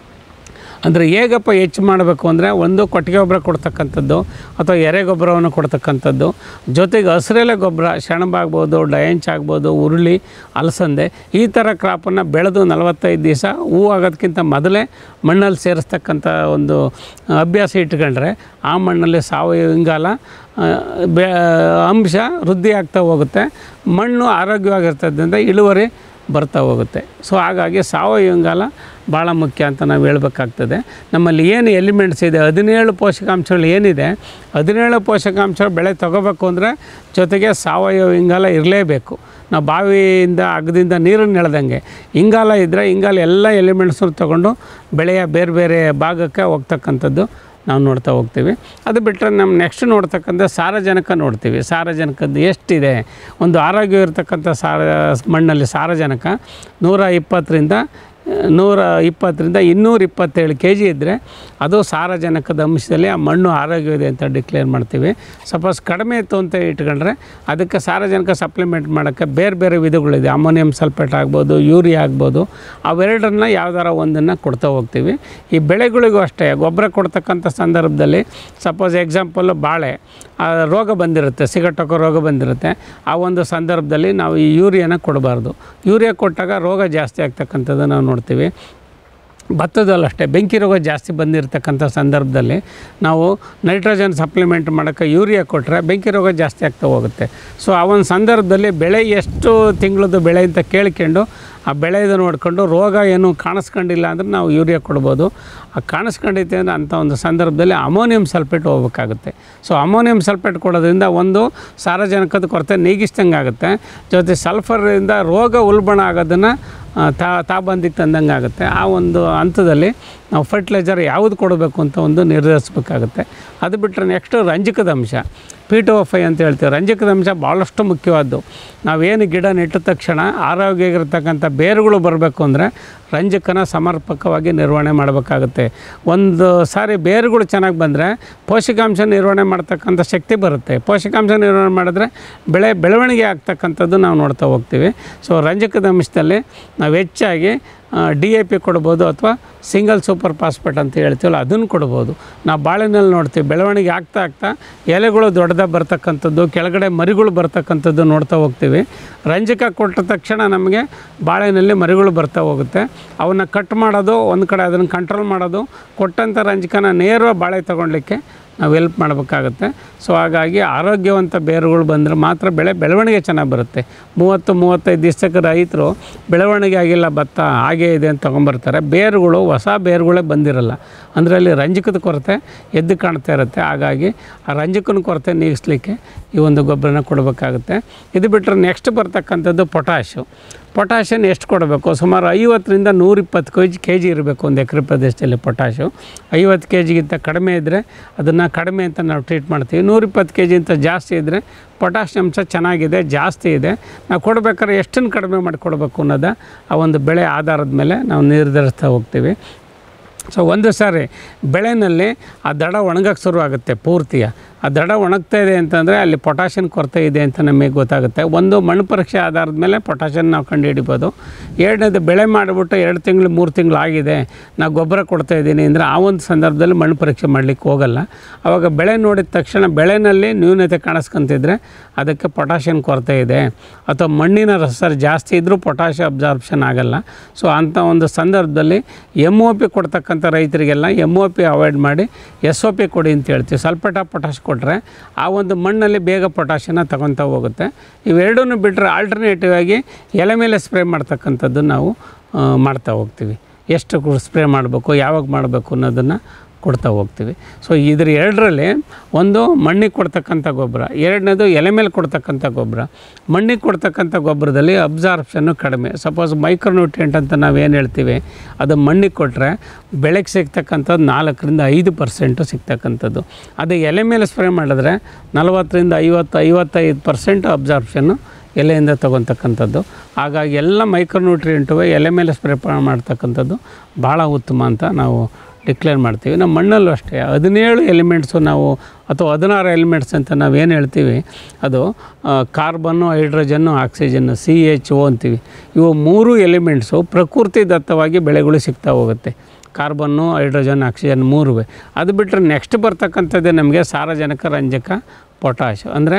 ಅಂದರೆ ಹೇಗಪ್ಪ ಹೆಚ್ಚು ಮಾಡಬೇಕು ಅಂದರೆ ಒಂದು ಕೊಟ್ಟಿಗೆ ಗೊಬ್ಬರ ಕೊಡ್ತಕ್ಕಂಥದ್ದು ಅಥವಾ ಎರೆ ಗೊಬ್ಬರವನ್ನು ಕೊಡ್ತಕ್ಕಂಥದ್ದು ಜೊತೆಗೆ ಹಸಿರೆಲೆ ಗೊಬ್ಬರ ಸೆಣಬ ಆಗ್ಬೋದು ಡಯಂಚ್ ಆಗ್ಬೋದು ಉರುಳಿ ಅಲಸಂದೆ ಈ ಥರ ಕ್ರಾಪನ್ನು ಬೆಳೆದು ನಲವತ್ತೈದು ದಿವಸ ಹೂ ಆಗೋದಕ್ಕಿಂತ ಮೊದಲೇ ಮಣ್ಣಲ್ಲಿ ಸೇರಿಸ್ತಕ್ಕಂಥ ಒಂದು ಅಭ್ಯಾಸ ಇಟ್ಕೊಂಡ್ರೆ ಆ ಮಣ್ಣಲ್ಲಿ ಸಾವಯವ ಇಂಗಾಲ ಆ, ಬೆ ಅಂಶ ವೃದ್ಧಿ ಆಗ್ತಾ ಹೋಗುತ್ತೆ ಮಣ್ಣು ಆರೋಗ್ಯವಾಗಿರ್ತದ್ರಿಂದ ಇಳುವರಿ ಬರ್ತಾ ಹೋಗುತ್ತೆ ಸೊ ಹಾಗಾಗಿ ಸಾವಯವ ಇಂಗಾಲ ಭಾಳ ಮುಖ್ಯ ಅಂತ ನಾವು ಹೇಳ್ಬೇಕಾಗ್ತದೆ ನಮ್ಮಲ್ಲಿ ಏನು ಎಲಿಮೆಂಟ್ಸ್ ಇದೆ ಹದಿನೇಳು ಪೋಷಕಾಂಶಗಳು ಏನಿದೆ ಹದಿನೇಳು ಪೋಷಕಾಂಶ ಬೆಳೆ ತೊಗೋಬೇಕು ಅಂದರೆ ಜೊತೆಗೆ ಸಾವಯವ ಇಂಗಾಲ ಇರಲೇಬೇಕು ನಾವು ಬಾವಿಯಿಂದ ಅಗದಿಂದ ನೀರನ್ನು ಎಳೆದಂಗೆ ಇಂಗಾಲ ಇದ್ದರೆ ಇಂಗಾಲ ಎಲ್ಲ ಎಲಿಮೆಂಟ್ಸನ್ನು ತೊಗೊಂಡು ಬೆಳೆಯ ಬೇರೆ ಬೇರೆ ಭಾಗಕ್ಕೆ ಹೋಗ್ತಕ್ಕಂಥದ್ದು ನಾವು ನೋಡ್ತಾ ಹೋಗ್ತೀವಿ ಅದು ಬಿಟ್ಟರೆ ನಮ್ಮ ನೆಕ್ಸ್ಟ್ ನೋಡ್ತಕ್ಕಂಥ ಸಾರಜನಕ ನೋಡ್ತೀವಿ ಸಾರಜನಕದ್ದು ಎಷ್ಟಿದೆ ಒಂದು ಆರೋಗ್ಯ ಇರತಕ್ಕಂಥ ಸಾರ ಮಣ್ಣಲ್ಲಿ ಸಾರಜನಕ ನೂರ ಇಪ್ಪತ್ತರಿಂದ ನೂರ ಇಪ್ಪತ್ತರಿಂದ ಇನ್ನೂರ ಇಪ್ಪತ್ತೇಳು ಕೆ ಜಿ ಇದ್ದರೆ ಅದು ಸಾರಜನಕದ ಅಂಶದಲ್ಲಿ ಆ ಮಣ್ಣು ಆರೋಗ್ಯವಿದೆ ಅಂತ ಡಿಕ್ಲೇರ್ ಮಾಡ್ತೀವಿ ಸಪೋಸ್ ಕಡಿಮೆ ಇತ್ತು ಅಂತ ಇಟ್ಕೊಂಡ್ರೆ ಅದಕ್ಕೆ ಸಾರಜನಕ ಸಪ್ಲಿಮೆಂಟ್ ಮಾಡೋಕ್ಕೆ ಬೇರೆ ಬೇರೆ ವಿಧಗಳಿದೆ ಅಮೋನಿಯಂ ಸಲ್ಫೇಟ್ ಆಗ್ಬೋದು ಯೂರಿಯಾ ಆಗ್ಬೋದು ಅವೆರಡನ್ನ ಯಾವ್ದಾರ ಒಂದನ್ನು ಕೊಡ್ತಾ ಹೋಗ್ತೀವಿ ಈ ಬೆಳೆಗಳಿಗೂ ಅಷ್ಟೇ ಗೊಬ್ಬರ ಕೊಡ್ತಕ್ಕಂಥ ಸಂದರ್ಭದಲ್ಲಿ ಸಪೋಸ್ ಎಕ್ಸಾಂಪಲ್ಲು ಬಾಳೆ ಆ ರೋಗ ಬಂದಿರುತ್ತೆ ಸಿಗಟೊಕ್ಕ ರೋಗ ಬಂದಿರುತ್ತೆ ಆ ಒಂದು ಸಂದರ್ಭದಲ್ಲಿ ನಾವು ಈ ಯೂರಿಯಾನ ಕೊಡಬಾರ್ದು ಯೂರಿಯಾ ಕೊಟ್ಟಾಗ ರೋಗ ಜಾಸ್ತಿ ಆಗ್ತಕ್ಕಂಥದ್ದು ನಾವು ನೋಡ್ತೀವಿ ಭತ್ತದಲ್ಲಷ್ಟೇ ಬೆಂಕಿ ರೋಗ ಜಾಸ್ತಿ ಬಂದಿರತಕ್ಕಂಥ ಸಂದರ್ಭದಲ್ಲಿ ನಾವು ನೈಟ್ರೋಜನ್ ಸಪ್ಲಿಮೆಂಟ್ ಮಾಡೋಕ್ಕೆ ಯೂರಿಯಾ ಕೊಟ್ಟರೆ ಬೆಂಕಿ ರೋಗ ಜಾಸ್ತಿ ಆಗ್ತಾ ಹೋಗುತ್ತೆ ಸೊ ಆ ಒಂದು ಸಂದರ್ಭದಲ್ಲಿ ಬೆಳೆ ಎಷ್ಟು ತಿಂಗಳದ್ದು ಬೆಳೆ ಅಂತ ಕೇಳ್ಕೊಂಡು ಆ ಬೆಳೆದು ನೋಡ್ಕೊಂಡು ರೋಗ ಏನು ಕಾಣಿಸ್ಕೊಂಡಿಲ್ಲ ಅಂದ್ರೆ ನಾವು ಯೂರಿಯಾ ಕೊಡ್ಬೋದು ಆ ಕಾಣಿಸ್ಕೊಂಡೈತೆ ಅಂದರೆ ಅಂಥ ಒಂದು ಸಂದರ್ಭದಲ್ಲಿ ಅಮೋನಿಯಂ ಸಲ್ಫೇಟ್ ಹೋಗ್ಬೇಕಾಗುತ್ತೆ ಸೊ ಅಮೋನಿಯಂ ಸಲ್ಫೇಟ್ ಕೊಡೋದ್ರಿಂದ ಒಂದು ಸಾರಜನಕದ ಕೊರತೆ ನೀಗಿಸ್ದಂಗೆ ಆಗುತ್ತೆ ಜೊತೆ ಸಲ್ಫರಿಂದ ರೋಗ ಉಲ್ಬಣ ಆಗೋದನ್ನು ಆ, ತಾ ತಾಬಂದಿಗೆ ತಂದಂಗೆ ಆಗುತ್ತೆ ಆ ಒಂದು ಹಂತದಲ್ಲಿ ನಾವು ಫರ್ಟಿಲೈಸರ್ ಯಾವುದು ಕೊಡಬೇಕು ಅಂತ ಒಂದು ನಿರ್ಧರಿಸ್ಬೇಕಾಗುತ್ತೆ ಅದು ಬಿಟ್ಟರೆ ನೆಕ್ಸ್ಟು ರಂಜಕದ ಅಂಶ ಪೀಟೋಫೈ ಅಂತ ಹೇಳ್ತೀವಿ ರಂಜಕದ ಅಂಶ ಭಾಳಷ್ಟು ಮುಖ್ಯವಾದ್ದು ನಾವೇನು ಗಿಡ ನೆಟ್ಟ ತಕ್ಷಣ ಆರೋಗ್ಯವಾಗಿರ್ತಕ್ಕಂಥ ಬೇರುಗಳು ಬರಬೇಕು ಅಂದರೆ ರಂಜಕನ ಸಮರ್ಪಕವಾಗಿ ನಿರ್ವಹಣೆ ಮಾಡಬೇಕಾಗುತ್ತೆ ಒಂದು ಸಾರಿ ಬೇರುಗಳು ಚೆನ್ನಾಗಿ ಬಂದರೆ ಪೋಷಕಾಂಶ ನಿರ್ವಹಣೆ ಮಾಡ್ತಕ್ಕಂಥ ಶಕ್ತಿ ಬರುತ್ತೆ ಪೋಷಕಾಂಶ ನಿರ್ವಹಣೆ ಮಾಡಿದ್ರೆ ಬೆಳೆ ಬೆಳವಣಿಗೆ ಆಗ್ತಕ್ಕಂಥದ್ದು ನಾವು ನೋಡ್ತಾ ಹೋಗ್ತೀವಿ ಸೊ ರಂಜಕದ ಅಂಶದಲ್ಲಿ ನಾವು ಹೆಚ್ಚಾಗಿ ಡಿ ಎ ಪಿ ಕೊಡ್ಬೋದು ಅಥವಾ ಸಿಂಗಲ್ ಸೂಪರ್ ಫಾಸ್ಫೇಟ್ ಅಂತ ಹೇಳ್ತೀವಲ್ಲ ಅದನ್ನು ಕೊಡ್ಬೋದು ನಾವು ಬಾಳೆನಲ್ಲಿ ನೋಡ್ತೀವಿ ಬೆಳವಣಿಗೆ ಆಗ್ತಾ ಆಗ್ತಾ ಎಲೆಗಳು ದೊಡ್ಡದಾಗಿ ಬರ್ತಕ್ಕಂಥದ್ದು ಕೆಳಗಡೆ ಮರಿಗಳು ಬರ್ತಕ್ಕಂಥದ್ದು ನೋಡ್ತಾ ಹೋಗ್ತೀವಿ ರಂಜಕ ಕೊಟ್ಟ ತಕ್ಷಣ ನಮಗೆ ಬಾಳೆನಲ್ಲಿ ಮರಿಗಳು ಬರ್ತಾ ಹೋಗುತ್ತೆ ಅವನ್ನ ಕಟ್ ಮಾಡೋದು ಒಂದು ಕಡೆ ಅದನ್ನು ಕಂಟ್ರೋಲ್ ಮಾಡೋದು ಕೊಟ್ಟಂಥ ರಂಜಕನ ನೇರ ಬಾಳೆ ತಗೊಳ್ಲಿಕ್ಕೆ ನಾವು ಹೆಲ್ಪ್ ಮಾಡಬೇಕಾಗತ್ತೆ ಸೊ ಹಾಗಾಗಿ ಆರೋಗ್ಯವಂತ ಬೇರುಗಳು ಬಂದರೆ ಮಾತ್ರ ಬೆಳೆ ಬೆಳವಣಿಗೆ ಚೆನ್ನಾಗಿ ಬರುತ್ತೆ ಮೂವತ್ತು ಮೂವತ್ತೈದು ದಿವಸಕ್ಕೆ ರೈತರು ಬೆಳವಣಿಗೆ ಆಗಿಲ್ಲ ಭತ್ತ ಹಾಗೇ ಇದೆ ಅಂತ ತೊಗೊಂಬರ್ತಾರೆ ಬೇರುಗಳು ಹೊಸ ಬೇರುಗಳೇ ಬಂದಿರಲ್ಲ ಅಂದರೆ ಅಲ್ಲಿ ರಂಜಕದ ಕೊರತೆ ಎದ್ದು ಕಾಣ್ತಾ ಇರುತ್ತೆ ಹಾಗಾಗಿ ಆ ರಂಜಕನ ಕೊರತೆ ನೀಗಿಸ್ಲಿಕ್ಕೆ ಈ ಒಂದು ಗೊಬ್ಬರನ ಕೊಡಬೇಕಾಗುತ್ತೆ ಇದು ಬಿಟ್ಟರೆ ನೆಕ್ಸ್ಟ್ ಬರ್ತಕ್ಕಂಥದ್ದು ಪೊಟ್ಯಾಶು ಪೊಟ್ಯಾಷನ್ ಎಷ್ಟು ಕೊಡಬೇಕು ಸುಮಾರು ಐವತ್ತರಿಂದ ನೂರಿಪ್ಪತ್ತು ಕೆ ಜಿ ಕೆ ಜಿ ಇರಬೇಕು ಒಂದು ಎಕರೆ ಪ್ರದೇಶದಲ್ಲಿ ಪೊಟ್ಯಾಶು ಐವತ್ತು ಕೆ ಜಿಗಿಂತ ಕಡಿಮೆ ಇದ್ದರೆ ಅದನ್ನು ಕಡಿಮೆ ಅಂತ ನಾವು ಟ್ರೀಟ್ ಮಾಡ್ತೀವಿ ನೂರಿಪ್ಪತ್ತು ಕೆ ಜಿಗಿಂತ ಜಾಸ್ತಿ ಇದ್ದರೆ ಪೊಟ್ಯಾಷ್ ಅಂಶ ಚೆನ್ನಾಗಿದೆ ಜಾಸ್ತಿ ಇದೆ ನಾವು ಕೊಡಬೇಕಾದ್ರೆ ಎಷ್ಟನ್ನು ಕಡಿಮೆ ಮಾಡಿ ಕೊಡಬೇಕು ಅನ್ನೋದ ಆ ಒಂದು ಬೆಳೆ ಆಧಾರದ ಮೇಲೆ ನಾವು ನಿರ್ಧರಿಸ್ತಾ ಹೋಗ್ತೀವಿ ಸೊ ಒಂದು ಸಾರಿ ಬೆಳೆನಲ್ಲಿ ಆ ದಡ ಒಣಗಕ್ಕೆ ಶುರು ಆಗುತ್ತೆ ಪೂರ್ತಿಯ ಆ ದಡ ಒಣಗ್ತಾ ಇದೆ ಅಂತಂದರೆ ಅಲ್ಲಿ ಪೊಟ್ಯಾಷಿಯನ್ ಕೊರತೆ ಇದೆ ಅಂತ ನಮಗೆ ಗೊತ್ತಾಗುತ್ತೆ ಒಂದು ಮಣ್ಣು ಪರೀಕ್ಷೆ ಆಧಾರದ ಮೇಲೆ ಪೊಟ್ಯಾಷಿಯನ್ ನಾವು ಕಂಡುಹಿಡಿಬೋದು ಎರಡನೇದು ಬೆಳೆ ಮಾಡಿಬಿಟ್ಟು ಎರಡು ತಿಂಗಳು ಮೂರು ತಿಂಗಳು ಆಗಿದೆ ನಾವು ಗೊಬ್ಬರ ಕೊಡ್ತಾ ಇದ್ದೀನಿ ಅಂದರೆ ಆ ಒಂದು ಸಂದರ್ಭದಲ್ಲಿ ಮಣ್ಣು ಪರೀಕ್ಷೆ ಮಾಡಲಿಕ್ಕೆ ಹೋಗಲ್ಲ ಆವಾಗ ಬೆಳೆ ನೋಡಿದ ತಕ್ಷಣ ಬೆಳೆನಲ್ಲಿ ನ್ಯೂನತೆ ಕಾಣಿಸ್ಕೊಂತಿದ್ರೆ ಅದಕ್ಕೆ ಪೊಟ್ಯಾಷಿಯನ್ ಕೊರತೆ ಇದೆ ಅಥವಾ ಮಣ್ಣಿನ ರಸ ಜಾಸ್ತಿ ಇದ್ದರೂ ಪೊಟ್ಯಾಷ್ ಅಬ್ಸಾರ್ಪ್ಷನ್ ಆಗಲ್ಲ ಸೊ ಅಂಥ ಒಂದು ಸಂದರ್ಭದಲ್ಲಿ ಎಮ್ ಒ ಪಿ ಕೊಡ್ತಕ್ಕಂಥ ರೈತರಿಗೆಲ್ಲ ಎಮ್ ಒ ಪಿ ಅವಾಯ್ಡ್ ಮಾಡಿ ಎಸ್ ಒ ಪಿ ಕೊಡಿ ಅಂತ ಹೇಳ್ತೀವಿ ಸಲ್ಫೇಟ್ ಆಫ್ ಪೊಟ್ಯಾಶ್ ಕೊಟ್ಟರೆ ಆ ಒಂದು ಮಣ್ಣಲ್ಲಿ ಬೇಗ ಪೊಟ್ಯಾಷನ್ನ ತಗೊತಾ ಹೋಗುತ್ತೆ ಇವೆರಡೂ ಬಿಟ್ಟರೆ ಆಲ್ಟರ್ನೇಟಿವ್ ಆಗಿ ಎಲೆ ಮೇಲೆ ಸ್ಪ್ರೇ ಮಾಡ್ತಕ್ಕಂಥದ್ದು ನಾವು ಆ, ಮಾಡ್ತಾ ಹೋಗ್ತೀವಿ ಎಷ್ಟು ಸ್ಪ್ರೇ ಮಾಡಬೇಕು ಯಾವಾಗ ಮಾಡಬೇಕು ಅನ್ನೋದನ್ನು ಕೊಡ್ತಾ ಹೋಗ್ತೀವಿ ಸೊ ಇದ್ರ ಎರಡರಲ್ಲಿ ಒಂದು ಮಣ್ಣಿಗೆ ಕೊಡ್ತಕ್ಕಂಥ ಗೊಬ್ಬರ ಎರಡನೇದು ಎಲೆ ಮೇಲೆ ಕೊಡ್ತಕ್ಕಂಥ ಗೊಬ್ಬರ ಮಣ್ಣಿಗೆ ಕೊಡ್ತಕ್ಕಂಥ ಗೊಬ್ಬರದಲ್ಲಿ ಅಬ್ಸಾರ್ಪ್ಷನ್ನು ಕಡಿಮೆ ಸಪೋಸ್ ಮೈಕ್ರೋನ್ಯೂಟ್ರಿಯೆಂಟ್ ಅಂತ ನಾವೇನು ಹೇಳ್ತೀವಿ ಅದು ಮಣ್ಣಿಗೆ ಕೊಟ್ಟರೆ ಬೆಳೆಗೆ ಸಿಗ್ತಕ್ಕಂಥದ್ದು ನಾಲ್ಕರಿಂದ ಐದು ಪರ್ಸೆಂಟು ಸಿಗ್ತಕ್ಕಂಥದ್ದು ಅದು ಎಲೆ ಮೇಲೆ ಸ್ಪ್ರೇ ಮಾಡಿದ್ರೆ ನಲವತ್ತರಿಂದ ಐವತ್ತು ಐವತ್ತೈದು ಪರ್ಸೆಂಟ್ ಅಬ್ಸಾರ್ಪ್ಷನ್ನು ಎಲೆಯಿಂದ ತಗೊತಕ್ಕಂಥದ್ದು ಹಾಗಾಗಿ ಎಲ್ಲ ಮೈಕ್ರೋನ್ಯೂಟ್ರಿಯೆಂಟು ಎಲೆ ಮೇಲೆ ಸ್ಪ್ರೇ ಮಾಡ್ತಕ್ಕಂಥದ್ದು ಭಾಳ ಉತ್ತಮ ಅಂತ ನಾವು ಡಿಕ್ಲೇರ್ ಮಾಡ್ತೀವಿ ನಮ್ಮ ಮಣ್ಣಲ್ಲೂ ಅಷ್ಟೇ ಹದಿನೇಳು ಎಲಿಮೆಂಟ್ಸು ನಾವು ಅಥವಾ ಹದಿನಾರು ಎಲಿಮೆಂಟ್ಸ್ ಅಂತ ನಾವು ಏನು ಹೇಳ್ತೀವಿ ಅದು carbon hydrogen oxygen C H O ಅಂತೀವಿ ಇವು ಮೂರು ಎಲಿಮೆಂಟ್ಸು ಪ್ರಕೃತಿ ದತ್ತವಾಗಿ ಬೆಳೆಗಳು ಸಿಗ್ತಾ ಹೋಗುತ್ತೆ ಕಾರ್ಬನ್ನು ಹೈಡ್ರೋಜನ್ ಆಕ್ಸಿಜನ್ ಮೂರೂ ಅದು ಬಿಟ್ಟರೆ ನೆಕ್ಸ್ಟ್ ಬರ್ತಕ್ಕಂಥದ್ದೇ ನಮಗೆ ಸಾರಜನಕ ರಂಜಕ ಪೊಟ್ಯಾಶ್ ಅಂದರೆ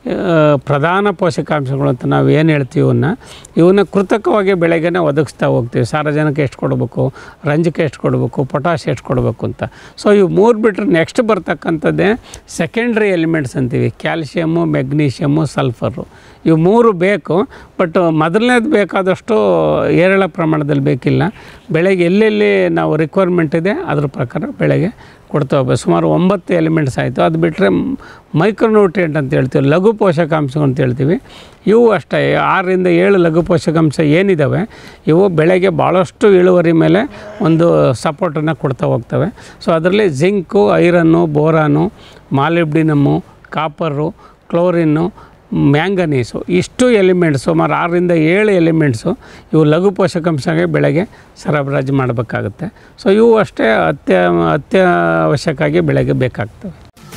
ಪ್ರಧಾನ ಪೋಷಕಾಂಶಗಳು ಅಂತ ನಾವು ಏನು ಹೇಳ್ತೀವಿ ಇವನ್ನ ಇವನ್ನ ಕೃತಕವಾಗಿ ಬೆಳೆಗೆ ಒದಗಿಸ್ತಾ ಹೋಗ್ತೀವಿ ಸಾರಜನಕ ಎಷ್ಟು ಕೊಡಬೇಕು ರಂಜಕ ಎಷ್ಟು ಕೊಡಬೇಕು ಪೊಟ್ಯಾಶ್ ಎಷ್ಟು ಕೊಡಬೇಕು ಅಂತ ಸೊ ಇವು ಮೂರು ಬಿಟ್ಟರೆ ನೆಕ್ಸ್ಟ್ ಬರ್ತಕ್ಕಂಥದ್ದೇ ಸೆಕೆಂಡ್ರಿ ಎಲಿಮೆಂಟ್ಸ್ ಅಂತೀವಿ ಕ್ಯಾಲ್ಶಿಯಮ್ಮು ಮೆಗ್ನೀಷಿಯಮ್ಮು ಸಲ್ಫರು ಇವು ಮೂರು ಬೇಕು ಬಟ್ ಮೊದಲನೇದು ಬೇಕಾದಷ್ಟು ಏರಳ ಪ್ರಮಾಣದಲ್ಲಿ ಬೇಕಿಲ್ಲ ಬೆಳೆಗೆ ಎಲ್ಲೆಲ್ಲಿ ನಾವು ರಿಕ್ವೈರ್ಮೆಂಟ್ ಇದೆ ಅದ್ರ ಪ್ರಕಾರ ಬೆಳೆಗೆ ಕೊಡ್ತಾ ಹೋಗ್ಬೇಕು ಸುಮಾರು ಒಂಬತ್ತು ಎಲಿಮೆಂಟ್ಸ್ ಆಯಿತು ಅದು ಬಿಟ್ಟರೆ ಮೈಕ್ರೋನ್ಯೂಟ್ರಿಯೆಂಟ್ ಅಂತ ಹೇಳ್ತೀವಿ ಲಘು ಪೋಷಕಾಂಶ ಅಂತ ಹೇಳ್ತೀವಿ ಇವು ಅಷ್ಟೇ ಆರರಿಂದ ಏಳು ಲಘು ಪೋಷಕಾಂಶ ಏನಿದ್ದಾವೆ ಇವು ಬೆಳೆಗೆ ಭಾಳಷ್ಟು ಇಳುವರಿ ಮೇಲೆ ಒಂದು ಸಪೋರ್ಟನ್ನು ಕೊಡ್ತಾ ಹೋಗ್ತವೆ ಸೊ ಅದರಲ್ಲಿ zinc iron boron molybdenum copper chlorine manganese ಇಷ್ಟು ಎಲಿಮೆಂಟ್ಸ್ ಸುಮಾರು ಆರರಿಂದ ಏಳು ಎಲಿಮೆಂಟ್ಸು ಇವು ಲಘು ಪೋಷಕಾಂಶಗೆ ಬೆಳೆಗೆ ಸರಬರಾಜು ಮಾಡಬೇಕಾಗುತ್ತೆ ಸೊ ಇವು ಅಷ್ಟೇ ಅತ್ಯ ಅತ್ಯವಶ್ಯಕಾಗಿ ಬೆಳೆಗೆ ಬೇಕಾಗ್ತವೆ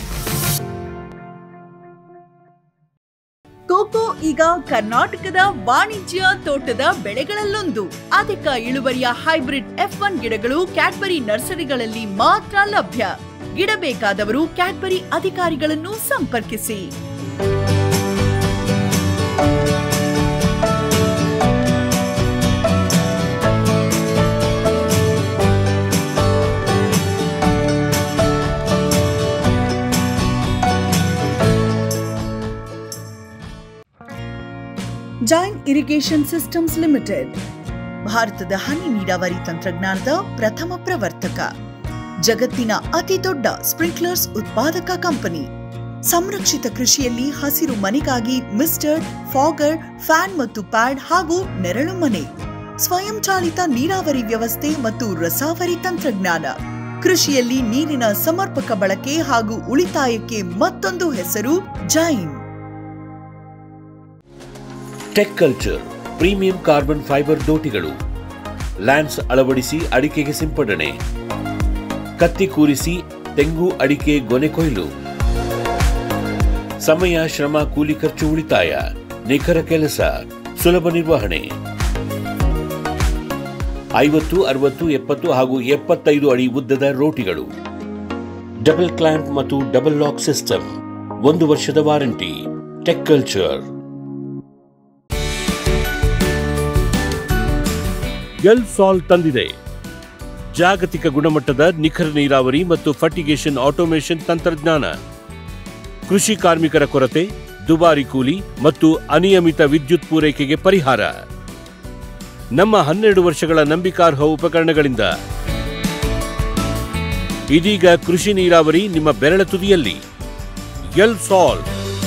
ಕೋಕೋ ಈಗ ಕರ್ನಾಟಕದ ವಾಣಿಜ್ಯ ತೋಟದ ಬೆಳೆಗಳಲ್ಲೊಂದು ಅಧಿಕ ಇಳುವರಿಯ ಹೈಬ್ರಿಡ್ ಎಫ್ ಒನ್ ಗಿಡಗಳು ಕ್ಯಾಡ್ಬರಿ ನರ್ಸರಿಗಳಲ್ಲಿ ಮಾತ್ರ ಲಭ್ಯ ಗಿಡ ಬೇಕಾದವರು ಕ್ಯಾಡ್ಬರಿ ಅಧಿಕಾರಿಗಳನ್ನು ಸಂಪರ್ಕಿಸಿ ಜೈನ್ ಇರಿಗೇಷನ್ ಸಿಸ್ಟಮ್ಸ್ ಲಿಮಿಟೆಡ್ ಭಾರತದ ಹನಿ ನೀರಾವರಿ ತಂತ್ರಜ್ಞಾನದ ಪ್ರಥಮ ಪ್ರವರ್ತಕ ಜಗತ್ತಿನ ಅತಿ ದೊಡ್ಡ ಸ್ಪ್ರಿಂಕ್ಲರ್ಸ್ ಉತ್ಪಾದಕ ಕಂಪನಿ ಸಂರಕ್ಷಿತ ಕೃಷಿಯಲ್ಲಿ ಹಸಿರು ಮನೆಗಾಗಿ ಮಿಸ್ಟರ್ ಫಾಗರ್ ಫ್ಯಾನ್ ಮತ್ತು ಪ್ಯಾಡ್ ಹಾಗೂ ನೆರಳು ಮನೆ ಸ್ವಯಂಚಾಲಿತ ನೀರಾವರಿ ವ್ಯವಸ್ಥೆ ಮತ್ತು ರಸಾವರಿ ತಂತ್ರಜ್ಞಾನ ಕೃಷಿಯಲ್ಲಿ ನೀರಿನ ಸಮರ್ಪಕ ಬಳಕೆ ಹಾಗೂ ಉಳಿತಾಯಕ್ಕೆ ಮತ್ತೊಂದು ಹೆಸರು Jain tech culture premium carbon fibre ದೋಟಿಗಳು ಲ್ಯಾನ್ಸ್ ಅಳವಡಿಸಿ ಅಡಿಕೆಗೆ ಸಿಂಪಡಣೆ ಕತ್ತಿ ಕೂರಿಸಿ ತೆಂಗು ಅಡಿಕೆ ಗೊನೆ ಕೊಯ್ಲು ಸಮಯ ಶ್ರಮ ಕೂಲಿ ಖರ್ಚು ಉಳಿತಾಯ ನಿಖರ ಕೆಲಸ ಸುಲಭ ನಿರ್ವಹಣೆ ಐವತ್ತು ಅರವತ್ತು ಎಪ್ಪತ್ತು ಹಾಗೂ ಎಪ್ಪತ್ತೈದು ಅಡಿ ಉದ್ದದ ರೋಟಿಗಳು ಡಬಲ್ ಕ್ಲಾಂಪ್ ಮತ್ತು ಡಬಲ್ ಲಾಕ್ ಸಿಸ್ಟಮ್ ಒಂದು ವರ್ಷದ ವಾರಂಟಿ ಟೆಕ್ ಕಲ್ಚರ್ ಎಲ್ ಸಾಲ್ ತಂದಿದೆ ಜಾಗತಿಕ ಗುಣಮಟ್ಟದ ನಿಖರ ನೀರಾವರಿ ಮತ್ತು ಫರ್ಟಿಗೇಷನ್ ಆಟೋಮೇಷನ್ ತಂತ್ರಜ್ಞಾನ ಕೃಷಿ ಕಾರ್ಮಿಕರ ಕೊರತೆ ದುಬಾರಿ ಕೂಲಿ ಮತ್ತು ಅನಿಯಮಿತ ವಿದ್ಯುತ್ ಪೂರೈಕೆಗೆ ಪರಿಹಾರ ನಮ್ಮ ಹನ್ನೆರಡು ವರ್ಷಗಳ ನಂಬಿಕಾರ್ಹ ಉಪಕರಣಗಳಿಂದ ಇದೀಗ ಕೃಷಿ ನೀರಾವರಿ ನಿಮ್ಮ ಬೆರಳ ತುದಿಯಲ್ಲಿ ಎಲ್ ಸಾಲ್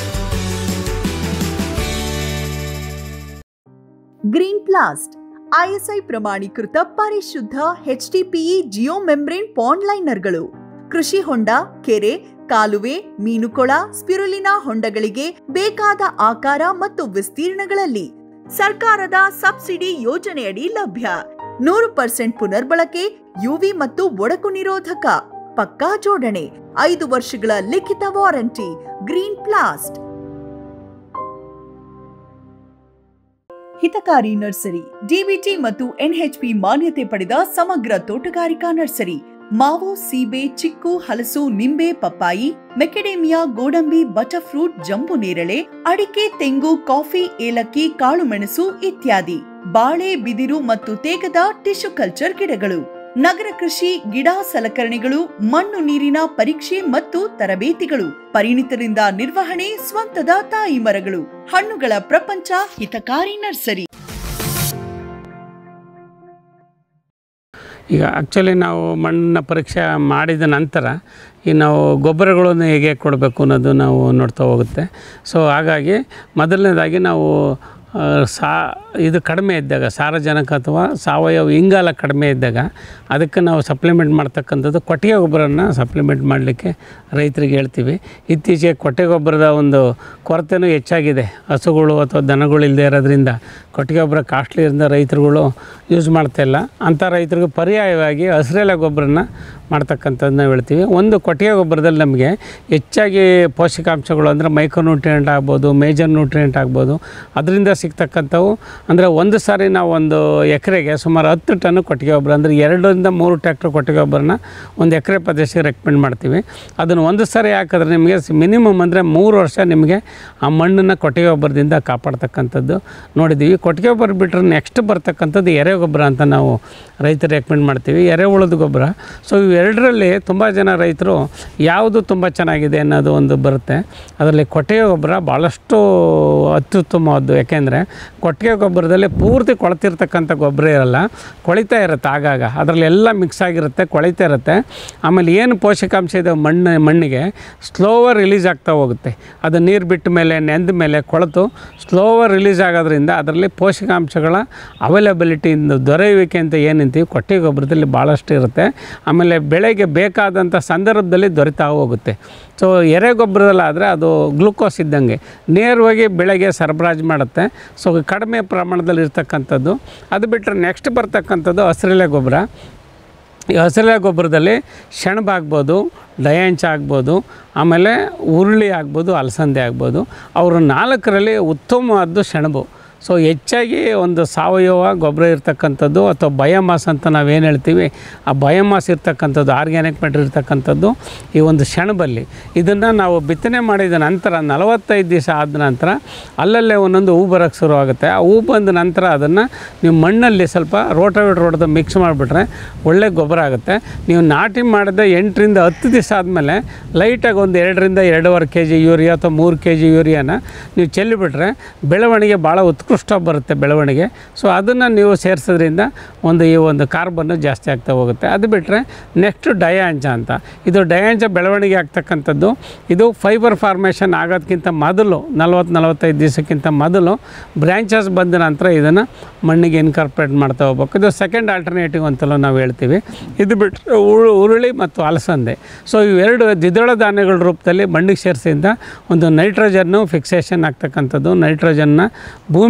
ಗ್ರೀನ್ ಪ್ಲಾಸ್ಟ್ ಐಎಸ್ಐ ಪ್ರಮಾಣೀಕೃತ ಪರಿಶುದ್ಧ ಎಚ್ಡಿಪಿಇ ಜಿಯೋ ಮೆಂಬ್ರೇನ್ ಪಾಂಡ್ ಲೈನರ್ಗಳು ಕೃಷಿ ಹೊಂಡ ಕೆರೆ ಕಾಲುವೆ ಮೀನುಕೊಳ ಸ್ಪಿರುಲಿನಾ ಹೊಂಡಗಳಿಗೆ ಬೇಕಾದ ಆಕಾರ ಮತ್ತು ವಿಸ್ತೀರ್ಣಗಳಲ್ಲಿ ಸರ್ಕಾರದ ಸಬ್ಸಿಡಿ ಯೋಜನೆಯಡಿ ಲಭ್ಯ ನೂರು ಪರ್ಸೆಂಟ್ ಪುನರ್ಬಳಕೆ ಯುವಿ ಮತ್ತು ಒಡಕು ನಿರೋಧಕ ಪಕ್ಕಾ ಜೋಡಣೆ ಐದು ವರ್ಷಗಳ ಲಿಖಿತ ವಾರಂಟಿ ಗ್ರೀನ್ ಪ್ಲಾಸ್ಟ್ ಹಿತಕಾರಿ ನರ್ಸರಿ ಡಿಬಿಟಿ ಮತ್ತು ಎನ್ಎಚ್ಪಿ ಮಾನ್ಯತೆ ಪಡೆದ ಸಮಗ್ರ ತೋಟಗಾರಿಕಾ ನರ್ಸರಿ ಮಾವು ಸೀಬೆ ಚಿಕ್ಕು ಹಲಸು ನಿಂಬೆ ಪಪ್ಪಾಯಿ ಮೆಕೆಡೇಮಿಯಾ ಗೋಡಂಬಿ ಬಟರ್ಫ್ರೂಟ್ ಜಂಬು ನೇರಳೆ ಅಡಿಕೆ ತೆಂಗು ಕಾಫಿ ಏಲಕ್ಕಿ ಕಾಳುಮೆಣಸು ಇತ್ಯಾದಿ ಬಾಳೆ ಬಿದಿರು ಮತ್ತು ತೇಗದ ಟಿಶ್ಯೂ ಕಲ್ಚರ್ ಗಿಡಗಳು ನಗರ ಕೃಷಿ ಗಿಡ ಸಲಕರಣೆಗಳು ಮಣ್ಣು ನೀರಿನ ಪರೀಕ್ಷೆ ಮತ್ತು ತರಬೇತಿಗಳು ಪರಿಣಿತರಿಂದ ನಿರ್ವಹಣೆ ಸ್ವಂತದ ತಾಯಿ ಮರಗಳು ಹಣ್ಣುಗಳ ಪ್ರಪಂಚ ಹಿತಕಾರಿ ನರ್ಸರಿ ಈಗ ಆ್ಯಕ್ಚುಲಿ ನಾವು ಮಣ್ಣನ್ನ ಪರೀಕ್ಷೆ ಮಾಡಿದ ನಂತರ ಈ ನಾವು ಗೊಬ್ಬರಗಳನ್ನು ಹೇಗೆ ಕೊಡಬೇಕು ಅನ್ನೋದು ನಾವು ನೋಡ್ತಾ ಹೋಗುತ್ತೆ ಸೊ ಹಾಗಾಗಿ ಮೊದಲನೇದಾಗಿ ನಾವು ಆ, ಸಾ ಇದು ಕಡಿಮೆ ಇದ್ದಾಗ ಸಾರಜನಕ ಅಥವಾ ಸಾವಯವ ಇಂಗಾಲ ಕಡಿಮೆ ಇದ್ದಾಗ ಅದಕ್ಕೆ ನಾವು ಸಪ್ಲಿಮೆಂಟ್ ಮಾಡ್ತಕ್ಕಂಥದ್ದು ಕೊಟ್ಟಿಗೆ ಗೊಬ್ಬರನ ಸಪ್ಲಿಮೆಂಟ್ ಮಾಡಲಿಕ್ಕೆ ರೈತರಿಗೆ ಹೇಳ್ತೀವಿ ಇತ್ತೀಚೆಗೆ ಕೊಟ್ಟಿಗೆ ಗೊಬ್ಬರದ ಒಂದು ಕೊರತೆನೂ ಹೆಚ್ಚಾಗಿದೆ ಹಸುಗಳು ಅಥವಾ ದನಗಳು ಇಲ್ಲದೆ ಇರೋದ್ರಿಂದ ಕೊಟ್ಟಿಗೆ ಗೊಬ್ಬರ ಕಾಸ್ಟ್ಲಿ ಇರೋದ್ರಿಂದ ರೈತರುಗಳು ಯೂಸ್ ಮಾಡ್ತಾ ಇಲ್ಲ ಅಂಥ ರೈತರಿಗೆ ಪರ್ಯಾಯವಾಗಿ ಹಸಿರೆಲೆ ಗೊಬ್ಬರನ ಮಾಡ್ತಕ್ಕಂಥದ್ದು ನಾವು ಹೇಳ್ತೀವಿ ಒಂದು ಕೊಟ್ಟಿಗೆ ಗೊಬ್ಬರದಲ್ಲಿ ನಮಗೆ ಹೆಚ್ಚಾಗಿ ಪೋಷಕಾಂಶಗಳು ಅಂದರೆ ಮೈಕ್ರೋನ್ಯೂಟ್ರಿಯೆಂಟ್ ಆಗ್ಬೋದು ಮೇಜರ್ ನ್ಯೂಟ್ರಿಯೆಂಟ್ ಆಗ್ಬೋದು ಅದರಿಂದ ಸಿಗ್ತಕ್ಕಂಥವು ಅಂದರೆ ಒಂದು ಸಾರಿ ನಾವು ಒಂದು ಎಕರೆಗೆ ಸುಮಾರು ಹತ್ತು ಟನ್ ಕೊಟ್ಟಿಗೆ ಗೊಬ್ಬರ ಅಂದರೆ ಎರಡರಿಂದ ಮೂರು ಟ್ಯಾಕ್ಟರ್ ಕೊಟ್ಟಿಗೆ ಗೊಬ್ಬರನ ಒಂದು ಎಕರೆ ಪ್ರದೇಶಕ್ಕೆ ರೆಕಮೆಂಡ್ ಮಾಡ್ತೀವಿ ಅದನ್ನು ಒಂದು ಸಾರಿ ಹಾಕಿದ್ರೆ ನಿಮಗೆ ಮಿನಿಮಮ್ ಅಂದರೆ ಮೂರು ವರ್ಷ ನಿಮಗೆ ಆ ಮಣ್ಣನ್ನು ಕೊಟ್ಟಿಗೆ ಗೊಬ್ಬರದಿಂದ ಕಾಪಾಡ್ತಕ್ಕಂಥದ್ದು ನೋಡಿದ್ದೀವಿ ಕೊಟ್ಟಿಗೆ ಗೊಬ್ಬರ ಬಿಟ್ಟರೆ ನೆಕ್ಸ್ಟ್ ಬರ್ತಕ್ಕಂಥದ್ದು ಎರೆ ಗೊಬ್ಬರ ಅಂತ ನಾವು ರೈತರು ರೆಕಮೆಂಡ್ ಮಾಡ್ತೀವಿ ಎರೆಹುಳದ ಗೊಬ್ಬರ ಸೊ ಇವೆರಡರಲ್ಲಿ ತುಂಬ ಜನ ರೈತರು ಯಾವುದು ತುಂಬ ಚೆನ್ನಾಗಿದೆ ಅನ್ನೋದು ಒಂದು ಬರುತ್ತೆ ಅದರಲ್ಲಿ ಕೊಟ್ಟಿಗೆ ಗೊಬ್ಬರ ಭಾಳಷ್ಟು ಅತ್ಯುತ್ತಮವಾದ್ದು ಯಾಕೆಂದರೆ ಕೊಟ್ಟಿಗೆ ಗೊಬ್ಬರದಲ್ಲಿ ಪೂರ್ತಿ ಕೊಳೆತಿರ್ತಕ್ಕಂಥ ಗೊಬ್ಬರ ಇರಲ್ಲ ಕೊಳಿತಾ ಇರುತ್ತೆ ಆಗಾಗ ಅದರಲ್ಲಿ ಎಲ್ಲ ಮಿಕ್ಸ್ ಆಗಿರುತ್ತೆ ಕೊಳಿತಾ ಇರುತ್ತೆ ಆಮೇಲೆ ಏನು ಪೋಷಕಾಂಶ ಇದೆ ಮಣ್ಣು ಮಣ್ಣಿಗೆ ಸ್ಲೋವರ್ ರಿಲೀಸ್ ಆಗ್ತಾ ಹೋಗುತ್ತೆ ಅದು ನೀರು ಬಿಟ್ಟ ಮೇಲೆ ನೆಂದ ಮೇಲೆ ಕೊಳೆತು ಸ್ಲೋವರ್ ರಿಲೀಸ್ ಆಗೋದ್ರಿಂದ ಅದರಲ್ಲಿ ಪೋಷಕಾಂಶಗಳ ಅವೈಲಬಿಲಿಟಿ ದೊರೆಯುವಿಕೆ ಅಂತ ಏನಂತೀವಿ ಕೊಟ್ಟಿಗೆ ಗೊಬ್ಬರದಲ್ಲಿ ಭಾಳಷ್ಟು ಇರುತ್ತೆ ಆಮೇಲೆ ಬೆಳೆಗೆ ಬೇಕಾದಂಥ ಸಂದರ್ಭದಲ್ಲಿ ದೊರೆತಾ ಹೋಗುತ್ತೆ ಸೊ ಎರೆ ಗೊಬ್ಬರದಲ್ಲಾದರೆ ಅದು ಗ್ಲುಕೋಸ್ ಇದ್ದಂಗೆ ನೇರವಾಗಿ ಬೆಳೆಗೆ ಸರಬರಾಜು ಮಾಡುತ್ತೆ ಸೊ ಕಡಿಮೆ ಪ್ರಮಾಣದಲ್ಲಿ ಇರ್ತಕ್ಕಂಥದ್ದು ಅದು ಬಿಟ್ಟರೆ ನೆಕ್ಸ್ಟ್ ಬರ್ತಕ್ಕಂಥದ್ದು ಹಸಿರೆಲೆ ಗೊಬ್ಬರ ಈ ಹಸಿರೆಲೆ ಗೊಬ್ಬರದಲ್ಲಿ ಸೆಣಬು ಆಗ್ಬೋದು ಡಯಾಂಚ ಆಗ್ಬೋದು ಆಮೇಲೆ ಉರುಳಿ ಆಗ್ಬೋದು ಅಲಸಂದೆ ಆಗ್ಬೋದು ಅವರು ನಾಲ್ಕರಲ್ಲಿ ಉತ್ತಮವಾದ್ದು ಸೆಣಬು ಸೊ ಹೆಚ್ಚಾಗಿ ಒಂದು ಸಾವಯವ ಗೊಬ್ಬರ ಇರ್ತಕ್ಕಂಥದ್ದು ಅಥವಾ ಬಯೋಮಾಸ್ ಅಂತ ನಾವೇನು ಹೇಳ್ತೀವಿ ಆ ಬಯೋಮಾಸ್ ಇರ್ತಕ್ಕಂಥದ್ದು ಆರ್ಗ್ಯಾನಿಕ್ ಮ್ಯಾಟ್ರ್ ಇರ್ತಕ್ಕಂಥದ್ದು ಈ ಒಂದು ಸೆಣಬಲ್ಲಿ ಇದನ್ನು ನಾವು ಬಿತ್ತನೆ ಮಾಡಿದ ನಂತರ ನಲವತ್ತೈದು ದಿವಸ ಆದ ನಂತರ ಅಲ್ಲಲ್ಲೇ ಒಂದೊಂದು ಹೂ ಬರೋಕ್ಕೆ ಶುರು ಆಗುತ್ತೆ ಆ ಹೂ ಬಂದ ನಂತರ ಅದನ್ನು ನೀವು ಮಣ್ಣಲ್ಲಿ ಸ್ವಲ್ಪ ರೋಟೋವೇಟ್ರ್ ಹೊಡೆದು ಮಿಕ್ಸ್ ಮಾಡಿಬಿಟ್ರೆ ಒಳ್ಳೆ ಗೊಬ್ಬರ ಆಗುತ್ತೆ ನೀವು ನಾಟಿ ಮಾಡಿದ ಎಂಟರಿಂದ ಹತ್ತು ದಿವಸ ಆದಮೇಲೆ ಲೈಟಾಗಿ ಒಂದು ಎರಡರಿಂದ ಎರಡೂವರೆ ಕೆ ಜಿ ಯೂರಿಯಾ ಅಥವಾ ಮೂರು ಕೆ ಜಿ ಯೂರಿಯಾನ ನೀವು ಚೆಲ್ಲಿಬಿಟ್ರೆ ಬೆಳವಣಿಗೆ ಭಾಳ ಉತ್ಕೃಷ್ಟ ಬರುತ್ತೆ ಬೆಳವಣಿಗೆ ಸೊ ಅದನ್ನು ನೀವು ಸೇರಿಸೋದ್ರಿಂದ ಒಂದು ಈ ಒಂದು ಕಾರ್ಬನ್ನು ಜಾಸ್ತಿ ಆಗ್ತಾ ಹೋಗುತ್ತೆ ಅದು ಬಿಟ್ಟರೆ ನೆಕ್ಸ್ಟ್ ಡಯಾಂಚ ಅಂತ ಇದು ಡಯಾಂಚ ಬೆಳವಣಿಗೆ ಆಗ್ತಕ್ಕಂಥದ್ದು ಇದು ಫೈಬರ್ ಫಾರ್ಮೇಷನ್ ಆಗೋದಕ್ಕಿಂತ ಮೊದಲು ನಲ್ವತ್ತು ನಲವತ್ತೈದು ದಿವಸಕ್ಕಿಂತ ಮೊದಲು ಬ್ರ್ಯಾಂಚಸ್ ಬಂದ ನಂತರ ಇದನ್ನು ಮಣ್ಣಿಗೆ ಇನ್ಕಾರ್ಪೊರೇಟ್ ಮಾಡ್ತಾ ಹೋಗ್ಬೇಕು ಇದು ಸೆಕೆಂಡ್ ಆಲ್ಟರ್ನೇಟಿವ್ ಅಂತಲೂ ನಾವು ಹೇಳ್ತೀವಿ ಇದು ಬಿಟ್ಟರೆ ಉಳು ಉರುಳಿ ಮತ್ತು ಅಲಸಂದೆ ಸೊ ಇವೆರಡು ದ್ವಿದಳ ಧಾನ್ಯಗಳ ರೂಪದಲ್ಲಿ ಮಣ್ಣಿಗೆ ಸೇರಿಸಿಂದ ಒಂದು ನೈಟ್ರೋಜನ್ನು ಫಿಕ್ಸೇಷನ್ ಆಗ್ತಕ್ಕಂಥದ್ದು ನೈಟ್ರೋಜನ್ನ ಭೂಮಿ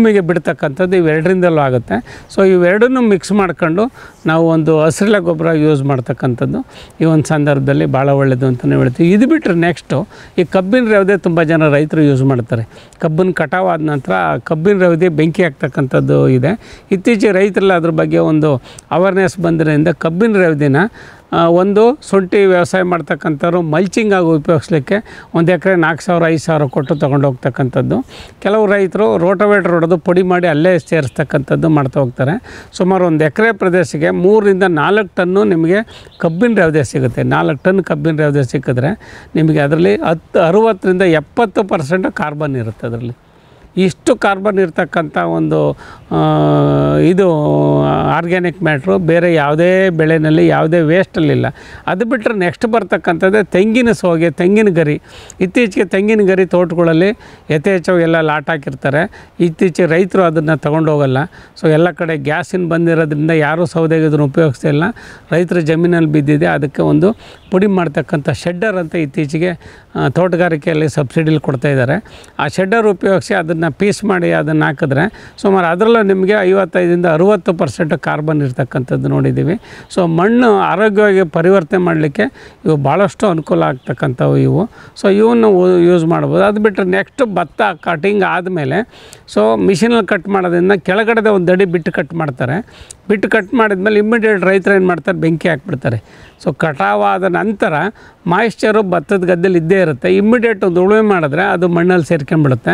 ಭೂಮಿಗೆ ಬಿಡ್ತಕ್ಕಂಥದ್ದು ಇವೆರಡರಿಂದಲೂ ಆಗುತ್ತೆ ಸೊ ಇವೆರಡನ್ನೂ ಮಿಕ್ಸ್ ಮಾಡ್ಕೊಂಡು ನಾವು ಒಂದು ಹಸಿರೆಲೆ ಗೊಬ್ಬರ ಯೂಸ್ ಮಾಡ್ತಕ್ಕಂಥದ್ದು ಈ ಒಂದು ಸಂದರ್ಭದಲ್ಲಿ ಭಾಳ ಒಳ್ಳೆಯದು ಅಂತಲೇ ಹೇಳ್ತೀವಿ ಇದು ಬಿಟ್ಟರೆ ನೆಕ್ಸ್ಟು ಈ ಕಬ್ಬಿನ ರವದೆ ತುಂಬ ಜನ ರೈತರು ಯೂಸ್ ಮಾಡ್ತಾರೆ ಕಬ್ಬನ್ನು ಕಟಾವಾದ ನಂತರ ಆ ಕಬ್ಬಿನ ರವದೆ ಬೆಂಕಿ ಹಾಕ್ತಕ್ಕಂಥದ್ದು ಇದೆ ಇತ್ತೀಚೆಗೆ ರೈತರಲ್ಲಿ ಅದ್ರ ಬಗ್ಗೆ ಒಂದು ಅವೇರ್ನೆಸ್ ಬಂದಿರೋದ್ರಿಂದ ಕಬ್ಬಿನ ರವದಿನ ಆ, ಒಂದು ಶುಂಠಿ ವ್ಯವಸಾಯ ಮಾಡ್ತಕ್ಕಂಥವ್ರು ಮಲ್ಚಿಂಗ್ ಆಗಿ ಉಪಯೋಗಿಸ್ಲಿಕ್ಕೆ ಒಂದು ಎಕರೆ ನಾಲ್ಕು ಸಾವಿರ ಐದು ಸಾವಿರ ಕೊಟ್ಟು ತೊಗೊಂಡು ಹೋಗ್ತಕ್ಕಂಥದ್ದು ಕೆಲವು ರೈತರು ರೋಟೋವೇಟ್ರ್ ಹೊಡೆದು ಪುಡಿ ಮಾಡಿ ಅಲ್ಲೇ ಸೇರಿಸ್ತಕ್ಕಂಥದ್ದು ಮಾಡ್ತಾ ಹೋಗ್ತಾರೆ ಸುಮಾರು ಒಂದು ಎಕರೆ ಪ್ರದೇಶಕ್ಕೆ ಮೂರರಿಂದ ನಾಲ್ಕು ಟನ್ನು ನಿಮಗೆ ಕಬ್ಬಿನ ರವದೆ ಸಿಗುತ್ತೆ ನಾಲ್ಕು ಟನ್ ಕಬ್ಬಿನ ರವದೆ ಸಿಕ್ಕಿದ್ರೆ ನಿಮಗೆ ಅದರಲ್ಲಿ ಹತ್ತು ಅರುವತ್ತರಿಂದ ಎಪ್ಪತ್ತು ಪರ್ಸೆಂಟ್ ಕಾರ್ಬನ್ ಇರುತ್ತೆ ಅದರಲ್ಲಿ ಇಷ್ಟು ಕಾರ್ಬನ್ ಇರ್ತಕ್ಕಂಥ ಒಂದು ಆ, ಇದು ಆರ್ಗ್ಯಾನಿಕ್ ಮ್ಯಾಟ್ರು ಬೇರೆ ಯಾವುದೇ ಬೆಳೆನಲ್ಲಿ ಯಾವುದೇ ವೇಸ್ಟಲ್ಲಿಲ್ಲ ಅದು ಬಿಟ್ಟರೆ ನೆಕ್ಸ್ಟ್ ಬರ್ತಕ್ಕಂಥದ್ದೇ ತೆಂಗಿನ ಸೋಗೆ ತೆಂಗಿನ ಗರಿ ಇತ್ತೀಚೆಗೆ ತೆಂಗಿನ ಗರಿ ತೋಟಗಳಲ್ಲಿ ಯಥೇಚ್ಛವಾಗಿ ಎಲ್ಲ ಲಾಟ್ ಹಾಕಿರ್ತಾರೆ ಇತ್ತೀಚೆಗೆ ರೈತರು ಅದನ್ನು ತಗೊಂಡು ಹೋಗಲ್ಲ ಸೊ ಎಲ್ಲ ಕಡೆ ಗ್ಯಾಸಿನ ಬಂದಿರೋದ್ರಿಂದ ಯಾರೂ ಸೌದೆಗೆ ಇದನ್ನು ಉಪಯೋಗಿಸ್ತಾ ಇಲ್ಲ ರೈತರ ಜಮೀನಲ್ಲಿ ಬಿದ್ದಿದೆ ಅದಕ್ಕೆ ಒಂದು ಪುಡಿ ಮಾಡ್ತಕ್ಕಂಥ ಶೆಡ್ಡರ್ ಅಂತ ಇತ್ತೀಚೆಗೆ ಆ, ತೋಟಗಾರಿಕೆಯಲ್ಲಿ ಸಬ್ಸಿಡಿಲಿ ಕೊಡ್ತಾ ಇದ್ದಾರೆ ಆ ಶೆಡ್ಡರ್ ಉಪಯೋಗಿಸಿ ಅದನ್ನು ಪೀಸ್ ಮಾಡಿ ಅದನ್ನು ಹಾಕಿದ್ರೆ ಸುಮಾರು ಅದರಲ್ಲೂ ನಿಮಗೆ ಐವತ್ತೈದರಿಂದ ಅರುವತ್ತು ಪರ್ಸೆಂಟ್ ಕಾರ್ಬನ್ ಇರ್ತಕ್ಕಂಥದ್ದು ನೋಡಿದ್ದೀವಿ ಸೊ ಮಣ್ಣು ಆರೋಗ್ಯವಾಗಿ ಪರಿವರ್ತನೆ ಮಾಡಲಿಕ್ಕೆ ಇವು ಭಾಳಷ್ಟು ಅನುಕೂಲ ಆಗ್ತಕ್ಕಂಥವು ಇವು ಸೊ ಇವನ್ನು ಯೂಸ್ ಮಾಡ್ಬೋದು ಅದು ಬಿಟ್ಟರೆ ನೆಕ್ಸ್ಟ್ ಭತ್ತ ಕಟಿಂಗ್ ಆದಮೇಲೆ ಸೊ ಮಿಷಿನಲ್ಲಿ ಕಟ್ ಮಾಡೋದ್ರಿಂದ ಕೆಳಗಡೆ ಒಂದು ಅಡಿ ಬಿಟ್ಟು ಕಟ್ ಮಾಡ್ತಾರೆ ಬಿಟ್ಟು ಕಟ್ ಮಾಡಿದ್ಮೇಲೆ ಇಮ್ಮಿಡಿಯೇಟ್ ರೈತರು ಏನು ಮಾಡ್ತಾರೆ ಬೆಂಕಿ ಹಾಕ್ಬಿಡ್ತಾರೆ ಸೊ ಕಟಾವಾದ ನಂತರ ಮಾಯಿಶ್ಚರು ಭತ್ತದ ಗದ್ದೆಲಿ ಇದ್ದೇ ಇರುತ್ತೆ ಇಮ್ಮಿಡಿಯೇಟ್ ಒಂದು ಉಳುಮೆ ಮಾಡಿದ್ರೆ ಅದು ಮಣ್ಣಲ್ಲಿ ಸೇರ್ಕೊಂಡ್ಬಿಡುತ್ತೆ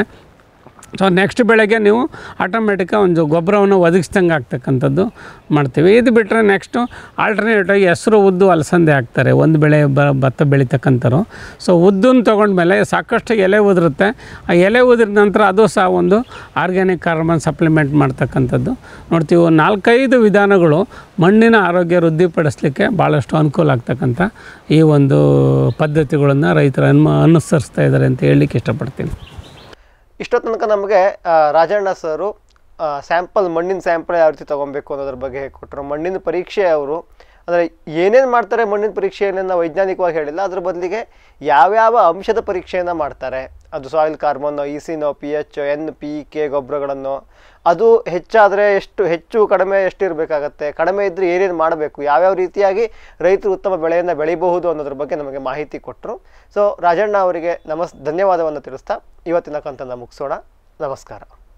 ಸೊ ನೆಕ್ಸ್ಟ್ ಬೆಳೆಗೆ ನೀವು ಆಟೋಮೆಟಿಕ್ಕಾಗಿ ಒಂದು ಗೊಬ್ಬರವನ್ನು ಒದಗಿಸ್ದಂಗೆ ಆಗ್ತಕ್ಕಂಥದ್ದು ಮಾಡ್ತೀವಿ ಇದು ಬಿಟ್ಟರೆ ನೆಕ್ಸ್ಟು ಆಲ್ಟರ್ನೇಟಿವ್ ಹೆಸರು ಉದ್ದು ಅಲಸಂದೆ ಹಾಕ್ತಾರೆ ಒಂದು ಬೆಳೆ ಬ ಭತ್ತ ಬೆಳೀತಕ್ಕಂಥವ್ರು ಸೊ ಉದ್ದನ್ನು ತೊಗೊಂಡ್ಮೇಲೆ ಸಾಕಷ್ಟು ಎಲೆ ಉದುರುತ್ತೆ ಆ ಎಲೆ ಉದಿದ ನಂತರ ಅದು ಸಹ ಒಂದು ಆರ್ಗ್ಯಾನಿಕ್ ಕಾರ್ಬನ್ ಸಪ್ಲಿಮೆಂಟ್ ಮಾಡ್ತಕ್ಕಂಥದ್ದು ನೋಡ್ತೀವಿ ಒಂದು ನಾಲ್ಕೈದು ವಿಧಾನಗಳು ಮಣ್ಣಿನ ಆರೋಗ್ಯ ವೃದ್ಧಿಪಡಿಸಲಿಕ್ಕೆ ಭಾಳಷ್ಟು ಅನುಕೂಲ ಆಗ್ತಕ್ಕಂಥ ಈ ಒಂದು ಪದ್ಧತಿಗಳನ್ನು ರೈತರು ಅನ್ಮ ಅನುಸರಿಸ್ತಾ ಇದ್ದಾರೆ ಅಂತ ಹೇಳಲಿಕ್ಕೆ ಇಷ್ಟಪಡ್ತೀನಿ ಇಷ್ಟೋ ತನಕ ನಮಗೆ ಆ, ರಾಜಣ್ಣ ಸರು ಸ್ಯಾಂಪಲ್ ಮಣ್ಣಿನ ಸ್ಯಾಂಪಲ್ ಯಾವ ರೀತಿ ತೊಗೊಬೇಕು ಅನ್ನೋದ್ರ ಬಗ್ಗೆ ಕೊಟ್ಟರು ಮಣ್ಣಿನ ಪರೀಕ್ಷೆ ಅವರು ಅಂದರೆ ಏನೇನು ಮಾಡ್ತಾರೆ ಮಣ್ಣಿನ ಪರೀಕ್ಷೆಯನ್ನು ನಾವು ವೈಜ್ಞಾನಿಕವಾಗಿ ಹೇಳಿಲ್ಲ ಅದ್ರ ಬದಲಿಗೆ ಯಾವ್ಯಾವ ಅಂಶದ ಪರೀಕ್ಷೆಯನ್ನು ಮಾಡ್ತಾರೆ ಅದು ಸಾಯಿಲ್ ಕಾರ್ಬನ್ನು ಇಸಿನೋ P H N P K ಗೊಬ್ಬರಗಳನ್ನು ಅದು ಹೆಚ್ಚಾದರೆ ಎಷ್ಟು ಹೆಚ್ಚು ಕಡಿಮೆ ಎಷ್ಟು ಇರಬೇಕಾಗತ್ತೆ ಕಡಿಮೆ ಇದ್ದರೆ ಏನೇನು ಮಾಡಬೇಕು ಯಾವ್ಯಾವ ರೀತಿಯಾಗಿ ರೈತರು ಉತ್ತಮ ಬೆಳೆಯನ್ನು ಬೆಳಿಬಹುದು ಅನ್ನೋದ್ರ ಬಗ್ಗೆ ನಮಗೆ ಮಾಹಿತಿ ಕೊಟ್ಟರು ಸೊ ರಾಜಣ್ಣ ಅವರಿಗೆ ನಮಸ್ ಧನ್ಯವಾದವನ್ನು ತಿಳಿಸ್ತಾ ಇವತ್ತಿನ ಕಂತನ್ನು ಮುಗಿಸೋಣ ನಮಸ್ಕಾರ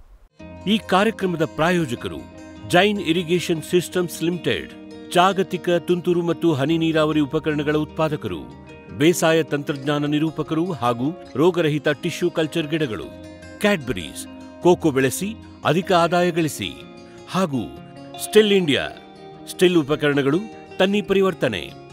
ಈ ಕಾರ್ಯಕ್ರಮದ ಪ್ರಾಯೋಜಕರು ಜೈನ್ ಇರಿಗೇಷನ್ ಸಿಸ್ಟಮ್ಸ್ ಲಿಮಿಟೆಡ್ ಜಾಗತಿಕ ತುಂತುರು ಮತ್ತು ಹನಿ ನೀರಾವರಿ ಉಪಕರಣಗಳ ಉತ್ಪಾದಕರು ಬೇಸಾಯ ತಂತ್ರಜ್ಞಾನ ನಿರೂಪಕರು ಹಾಗೂ ರೋಗರಹಿತ ಟಿಶ್ಯೂ ಕಲ್ಚರ್ ಗಿಡಗಳು ಕ್ಯಾಡ್ಬರೀಸ್ ಕೋಕೋ ಬೆಳೆಸಿ ಅಧಿಕ ಆದಾಯ ಗಳಿಸಿ ಹಾಗೂ ಸ್ಟಿಲ್ ಇಂಡಿಯಾ ಸ್ಟಿಲ್ ಉಪಕರಣಗಳು ತನ್ನಿ ಪರಿವರ್ತನೆ